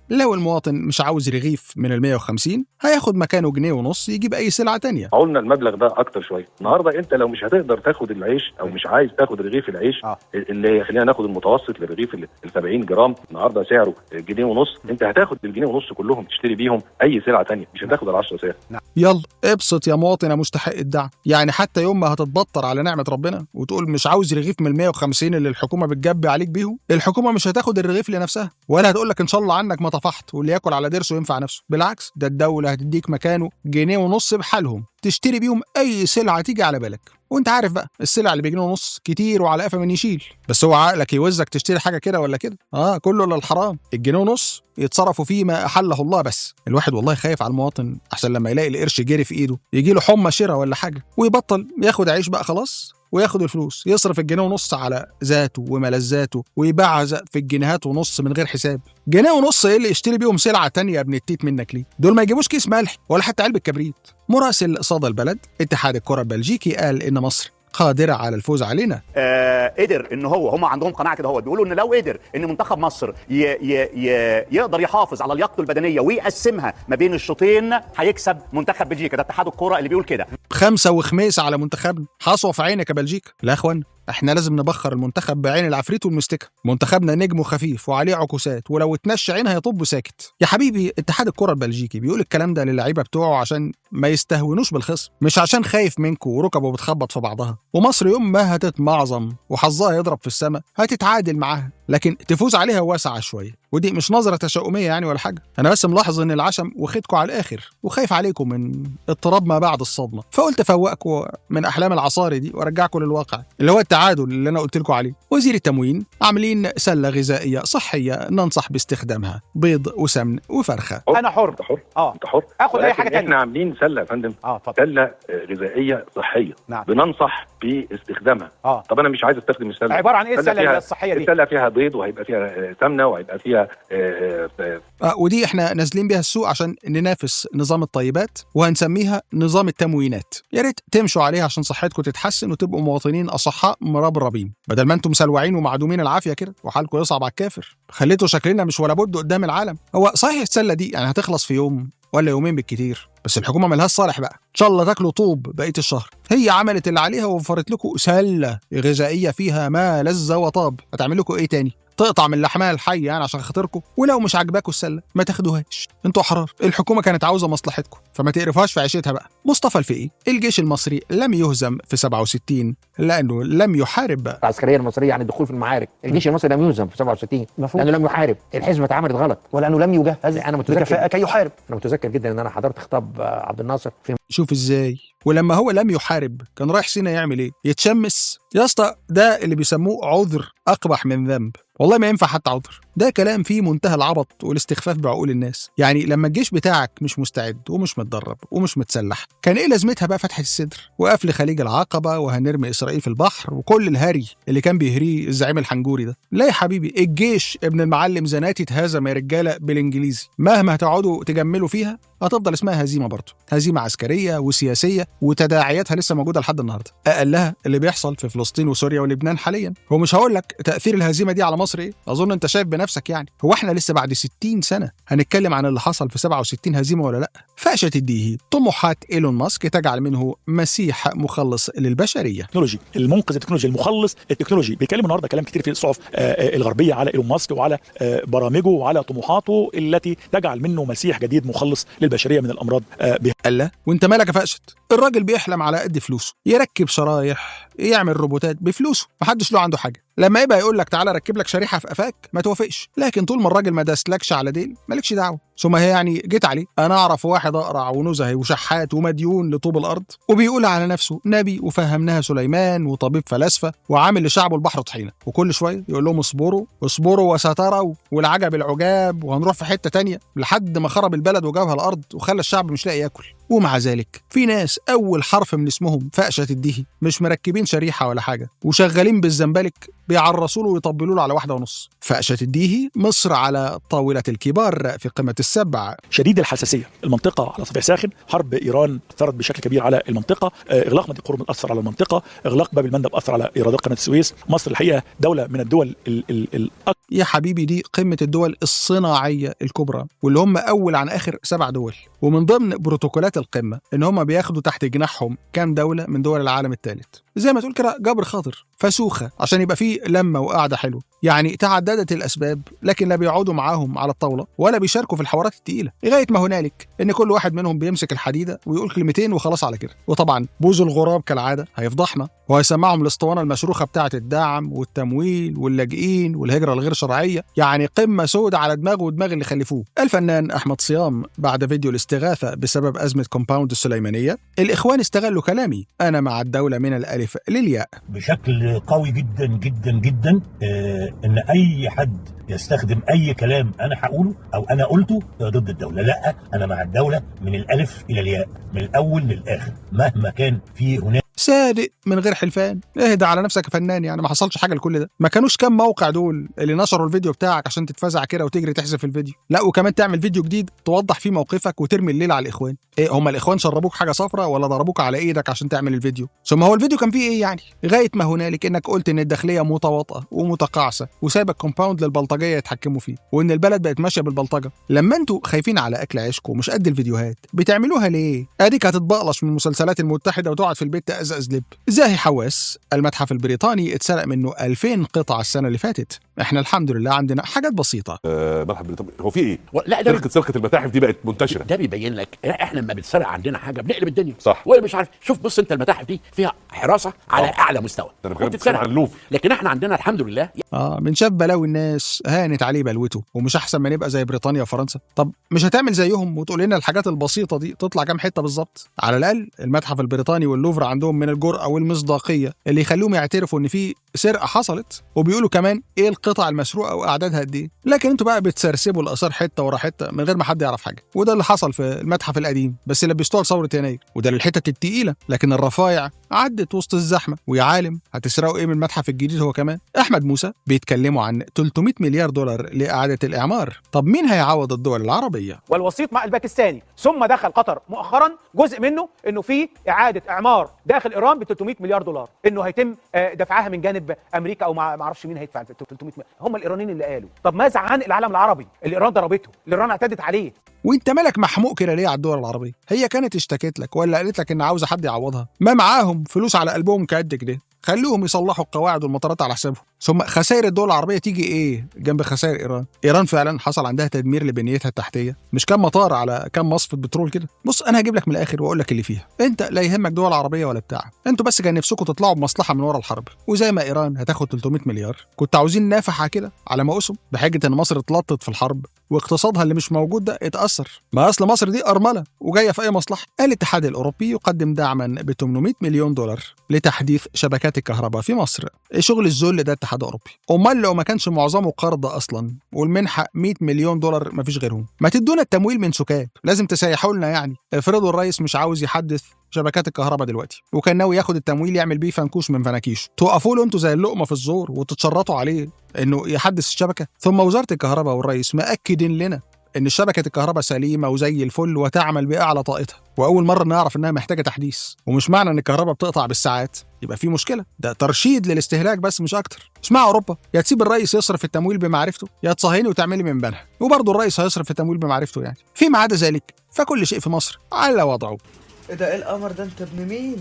لو المواطن مش عاوز رغيف من ال 150 هياخد مكانه جنيه ونص يجيب اي سلعه تانية قلنا المبلغ ده اكتر شويه النهارده انت لو مش هتقدر تاخد العيش او مش عايز تاخد رغيف العيش آه. اللي هي خلينا ناخد المتوسط للرغيف ال 70 جرام النهارده سعره جنيه ونص انت هتاخد بالجنيه ونص كلهم تشتري بيهم اي سلعه تانية مش هتاخد ال 10 سعر يلا ابسط يا مواطن يا مستحق الدعم يعني حتى يوم ما هتتبطر على نعمه ربنا وتقول مش عاوز رغيف من ال 150 اللي الحكومه بتجبي عليك بيهم الحكومه مش هتاخد الرغيف لنفسها ولا هتقول لك ان شاء الله عنك ما طفحت واللي ياكل على ضرسه ينفع نفسه بالعكس ده الدوله هتديك مكانه جنيه ونص بحالهم تشتري بيهم اي سلعه تيجي على بالك وانت عارف بقى السلع اللي بجنيه ونص كتير وعلى قفا من يشيل بس هو عقلك يوزك تشتري حاجه كده ولا كده اه كله للحرام الجنيه ونص يتصرفوا فيه ما احله الله بس الواحد والله خايف على المواطن احسن لما يلاقي القرش جري في ايده يجي له حمى شرا ولا حاجه ويبطل ياخد عيش بقى خلاص وياخد الفلوس يصرف الجنيه ونص على ذاته وملذاته ويباعها ز- في الجنيهات ونص من غير حساب جنيه ونص ايه اللي يشتري بيهم سلعه تانية يا ابن التيت منك ليه دول ما يجيبوش كيس ملح ولا حتى علبه كبريت مراسل صدى البلد اتحاد الكره البلجيكي قال ان مصر قادره على الفوز علينا آه قدر ان هو هم عندهم قناعه كده هو بيقولوا ان لو قدر ان منتخب مصر ي ي ي يقدر يحافظ على لياقته البدنيه ويقسمها ما بين الشوطين هيكسب منتخب بلجيكا ده اتحاد الكوره اللي بيقول كده خمسة وخميس على منتخبنا حصوة في عينك يا بلجيكا لا يا اخوان احنا لازم نبخر المنتخب بعين العفريت والمستكة منتخبنا نجم خفيف وعليه عكوسات ولو اتنشى عين هيطب ساكت يا حبيبي اتحاد الكرة البلجيكي بيقول الكلام ده للعيبة بتوعه عشان ما يستهونوش بالخصم مش عشان خايف منكم وركبه بتخبط في بعضها ومصر يوم ما هتتمعظم وحظها يضرب في السماء هتتعادل معاها لكن تفوز عليها واسعة شوية ودي مش نظرة تشاؤمية يعني ولا حاجة أنا بس ملاحظ إن العشم واخدكم على الآخر وخايف عليكم من اضطراب ما بعد الصدمة فقلت أفوقكم من أحلام العصاري دي وأرجعكم للواقع اللي هو التعادل اللي أنا قلت لكم عليه وزير التموين عاملين سلة غذائية صحية ننصح باستخدامها بيض وسمن وفرخة انا حر انت حر اه انت حر اخد اي ولكن حاجه تانية احنا عاملين سله يا فندم اه اتفضل سله آه، غذائيه صحيه نعم. بننصح باستخدامها اه طب انا مش عايز استخدم السله عبارة عن إيه السلة فيها- الصحية دي؟ السله فيها بيض وهيبقى فيها آه، سمنه وهيبقى فيها آه، آه، آه ودي احنا نازلين بيها السوق عشان ننافس نظام الطيبات وهنسميها نظام التموينات يا ريت تمشوا عليها عشان صحتكم تتحسن وتبقوا مواطنين اصحاء مربربين بدل ما انتم مسلوعين ومعدومين العافيه كده وحالكم يصعب على الكافر خليتوا شكلنا مش ولا بد قدام العالم هو صحيح السله دي يعني هتخلص في يوم ولا يومين بالكتير بس الحكومه ملهاش صالح بقى ان شاء الله تاكلوا طوب بقيه الشهر هي عملت اللي عليها ووفرت لكم سله غذائيه فيها ما لذ وطاب هتعمل لكم ايه تاني تقطع من لحمها الحي يعني عشان خاطركم ولو مش عاجباكوا السله ما تاخدوهاش انتوا احرار الحكومه كانت عاوزه مصلحتكم فما تقرفوهاش في عيشتها بقى مصطفى الفقي الجيش المصري لم يهزم في 67 لانه لم يحارب العسكريه المصريه عن الدخول في المعارك الجيش المصري لم يهزم في 67 مفهوم. لانه لم يحارب الحزمه اتعملت غلط ولانه لم يجهز انا متذكر بكفاءه كي يحارب انا متذكر جدا ان انا حضرت خطاب آه، عبد الناصر في شوف ازاي ولما هو لم يحارب كان رايح سينا يعمل ايه يتشمس يا اسطى ده اللي بيسموه عذر اقبح من ذنب والله ما ينفع حتى عذر ده كلام فيه منتهى العبط والاستخفاف بعقول الناس يعني لما الجيش بتاعك مش مستعد ومش متدرب ومش متسلح كان ايه لازمتها بقى فتحة الصدر وقفل خليج العقبة وهنرمي اسرائيل في البحر وكل الهري اللي كان بيهريه الزعيم الحنجوري ده لا يا حبيبي الجيش ابن المعلم زناتي اتهزم يا رجاله بالانجليزي مهما هتقعدوا تجملوا فيها هتفضل اسمها هزيمه برضه هزيمه عسكريه وسياسيه وتداعياتها لسه موجوده لحد النهارده اقلها اللي بيحصل في فلسطين وسوريا ولبنان حاليا هو مش هقول لك تاثير الهزيمه دي على مصر ايه اظن انت شايف بنفسك يعني هو احنا لسه بعد 60 سنه هنتكلم عن اللي حصل في 67 هزيمه ولا لا فاشة الديهي طموحات ايلون ماسك تجعل منه مسيح مخلص للبشريه التكنولوجي المنقذ التكنولوجي المخلص التكنولوجي بيتكلم النهارده كلام كتير في الصحف آه، آه، الغربيه على ايلون ماسك وعلى آه، برامجه وعلى طموحاته التي تجعل منه مسيح جديد مخلص للبشريه من الامراض آه، به- الله وانت مالك يا فقشت الراجل بيحلم على قد فلوسه يركب شرايح يعمل روبوتات بفلوسه محدش له عنده حاجه لما يبقى يقول لك تعالى ركب لك شريحه في قفاك ما توافقش لكن طول ما الراجل ما داسلكش على ديل مالكش دعوه ثم هي يعني جيت عليه انا اعرف واحد اقرع ونزهي وشحات ومديون لطوب الارض وبيقول على نفسه نبي وفهمناها سليمان وطبيب فلاسفه وعامل لشعبه البحر طحينه وكل شويه يقول لهم اصبروا اصبروا وستروا والعجب العجاب وهنروح في حته تانية لحد ما خرب البلد وجابها الارض وخلى الشعب مش لاقي ياكل ومع ذلك في ناس اول حرف من اسمهم فقشه الدهي مش مركبين شريحه ولا حاجه وشغالين بالزنبلك بيعرسوا له ويطبلوا له على واحده ونص فقشه الديهي مصر على طاوله الكبار في قمه السبع شديد الحساسيه المنطقه على صفيح ساخن حرب ايران اثرت بشكل كبير على المنطقه آه، اغلاق مضيق قرم اثر على المنطقه اغلاق باب المندب اثر على ايرادات قناه السويس مصر الحقيقه دوله من الدول ال- ال- الاكثر يا حبيبي دي قمه الدول الصناعيه الكبرى واللي هم اول عن اخر سبع دول ومن ضمن بروتوكولات القمه ان هم بياخدوا تحت جناحهم كام دوله من دول العالم الثالث زي ما تقول كده جبر خاطر فسوخه عشان يبقى فيه لمه وقعده حلوه يعني تعددت الاسباب لكن لا بيقعدوا معاهم على الطاوله ولا بيشاركوا في الحوارات التقيله لغايه ما هنالك ان كل واحد منهم بيمسك الحديده ويقول كلمتين وخلاص على كده وطبعا بوز الغراب كالعاده هيفضحنا وهيسمعهم الاسطوانه المشروخه بتاعه الدعم والتمويل واللاجئين والهجره الغير شرعيه يعني قمه سودة على دماغه ودماغ اللي خلفوه الفنان احمد صيام بعد فيديو الاستغاثه بسبب ازمه كومباوند السليمانيه الاخوان استغلوا كلامي انا مع الدوله من الالف للياء بشكل قوي جدا جدا جدا آه ان اي حد يستخدم اي كلام انا هقوله او انا قلته ضد الدوله لا انا مع الدوله من الالف الى الياء من الاول للاخر مهما كان في هناك صادق من غير حلفان اهدى على نفسك يا فنان يعني ما حصلش حاجه لكل ده ما كانوش كام موقع دول اللي نشروا الفيديو بتاعك عشان تتفزع كده وتجري تحذف الفيديو لا وكمان تعمل فيديو جديد توضح فيه موقفك وترمي الليل على الاخوان ايه هم الاخوان شربوك حاجه صفراء ولا ضربوك على ايدك عشان تعمل الفيديو ثم هو الفيديو كان فيه ايه يعني غايه ما هنالك انك قلت ان الداخليه متواطئه ومتقاعسه وسايبه الكومباوند للبلطجيه يتحكموا فيه وان البلد بقت ماشيه بالبلطجه لما انتوا خايفين على اكل عيشكم ومش قد الفيديوهات بتعملوها ليه اديك هتتبقلش من المسلسلات المتحده وتقعد في البيت تأزأز لب زاهي حواس المتحف البريطاني اتسرق منه 2000 قطعه السنه اللي فاتت احنا الحمد لله عندنا حاجات بسيطه آه متحف بريطانيا هو في ايه؟ لا ده سرقه سرقه المتاحف دي بقت منتشره ده بيبين لك احنا لما بتسرق عندنا حاجه بنقلب الدنيا صح ومش عارف شوف بص انت المتاحف دي فيها حراسه على أوه. اعلى مستوى ده انا بتكلم عن اللوفر لكن احنا عندنا الحمد لله اه من شاف بلاوي الناس هانت عليه بلوته ومش احسن ما نبقى زي بريطانيا وفرنسا طب مش هتعمل زيهم وتقول لنا الحاجات البسيطه دي تطلع كام حته بالظبط على الاقل المتحف البريطاني واللوفر عندهم من الجرأه والمصداقيه اللي يخليهم يعترفوا ان في سرقه حصلت وبيقولوا كمان ايه القطع المسروقه واعدادها قد ايه لكن انتوا بقى بتسرسبوا الاثار حته ورا حته من غير ما حد يعرف حاجه وده اللي حصل في المتحف القديم بس لبستوها لثوره يناير وده للحتت التقيله لكن الرفايع عدت وسط الزحمه ويا عالم هتسرقوا ايه من المتحف الجديد هو كمان احمد موسى بيتكلموا عن 300 مليار دولار لاعاده الاعمار طب مين هيعوض الدول العربيه والوسيط مع الباكستاني ثم دخل قطر مؤخرا جزء منه انه في اعاده اعمار داخل ايران ب 300 مليار دولار انه هيتم آه، دفعها من جانب امريكا او ما ما اعرفش مين هيدفع 300 مليار هم الايرانيين اللي قالوا طب ماذا عن العالم العربي اللي ايران ضربته اللي ايران اعتدت عليه وانت مالك محموق كده ليه على الدول العربيه هي كانت اشتكت لك ولا قالت لك ان عاوزه حد يعوضها ما معاهم فلوس على قلبهم كقد كده خلوهم يصلحوا القواعد والمطارات على حسابهم ثم خسائر الدول العربيه تيجي ايه جنب خسائر ايران ايران فعلا حصل عندها تدمير لبنيتها التحتيه مش كام مطار على كام مصفة بترول كده بص انا هجيب لك من الاخر واقول لك اللي فيها انت لا يهمك دول عربيه ولا بتاع انتوا بس كان نفسكم تطلعوا بمصلحه من ورا الحرب وزي ما ايران هتاخد 300 مليار كنت عاوزين نافحه كده على موسم بحجه ان مصر اتلطت في الحرب واقتصادها اللي مش موجود ده اتاثر ما اصل مصر دي ارمله وجايه في اي مصلحه الاتحاد الاوروبي يقدم دعما ب 800 مليون دولار لتحديث شبكات الكهرباء في مصر شغل الذل ده اتحاد اوروبي امال لو ما كانش معظمه قرض اصلا والمنحه 100 مليون دولار ما فيش غيرهم ما تدونا التمويل من سكات لازم تسيحوا لنا يعني افرضوا الرئيس مش عاوز يحدث شبكات الكهرباء دلوقتي وكان ناوي ياخد التمويل يعمل بيه فنكوش من فناكيش توقفوا له انتوا زي اللقمه في الزور وتتشرطوا عليه انه يحدث الشبكه ثم وزاره الكهرباء والرئيس مأكدين لنا ان شبكه الكهرباء سليمه وزي الفل وتعمل باعلى طاقتها واول مره نعرف انها محتاجه تحديث ومش معنى ان الكهرباء بتقطع بالساعات يبقى في مشكله ده ترشيد للاستهلاك بس مش اكتر اسمع اوروبا يا تسيب الرئيس يصرف التمويل بمعرفته يا تصهيني وتعملي من بنها وبرضه الرئيس هيصرف التمويل بمعرفته يعني فيما عدا ذلك فكل شيء في مصر على وضعه ايه ده ايه القمر ده انت ابن مين؟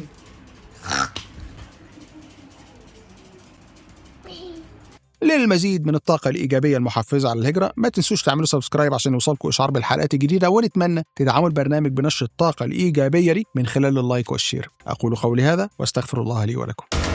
للمزيد من الطاقة الإيجابية المحفزة على الهجرة ما تنسوش تعملوا سبسكرايب عشان يوصلكم إشعار بالحلقات الجديدة ونتمنى تدعموا البرنامج بنشر الطاقة الإيجابية دي من خلال اللايك والشير أقول قولي هذا واستغفر الله لي ولكم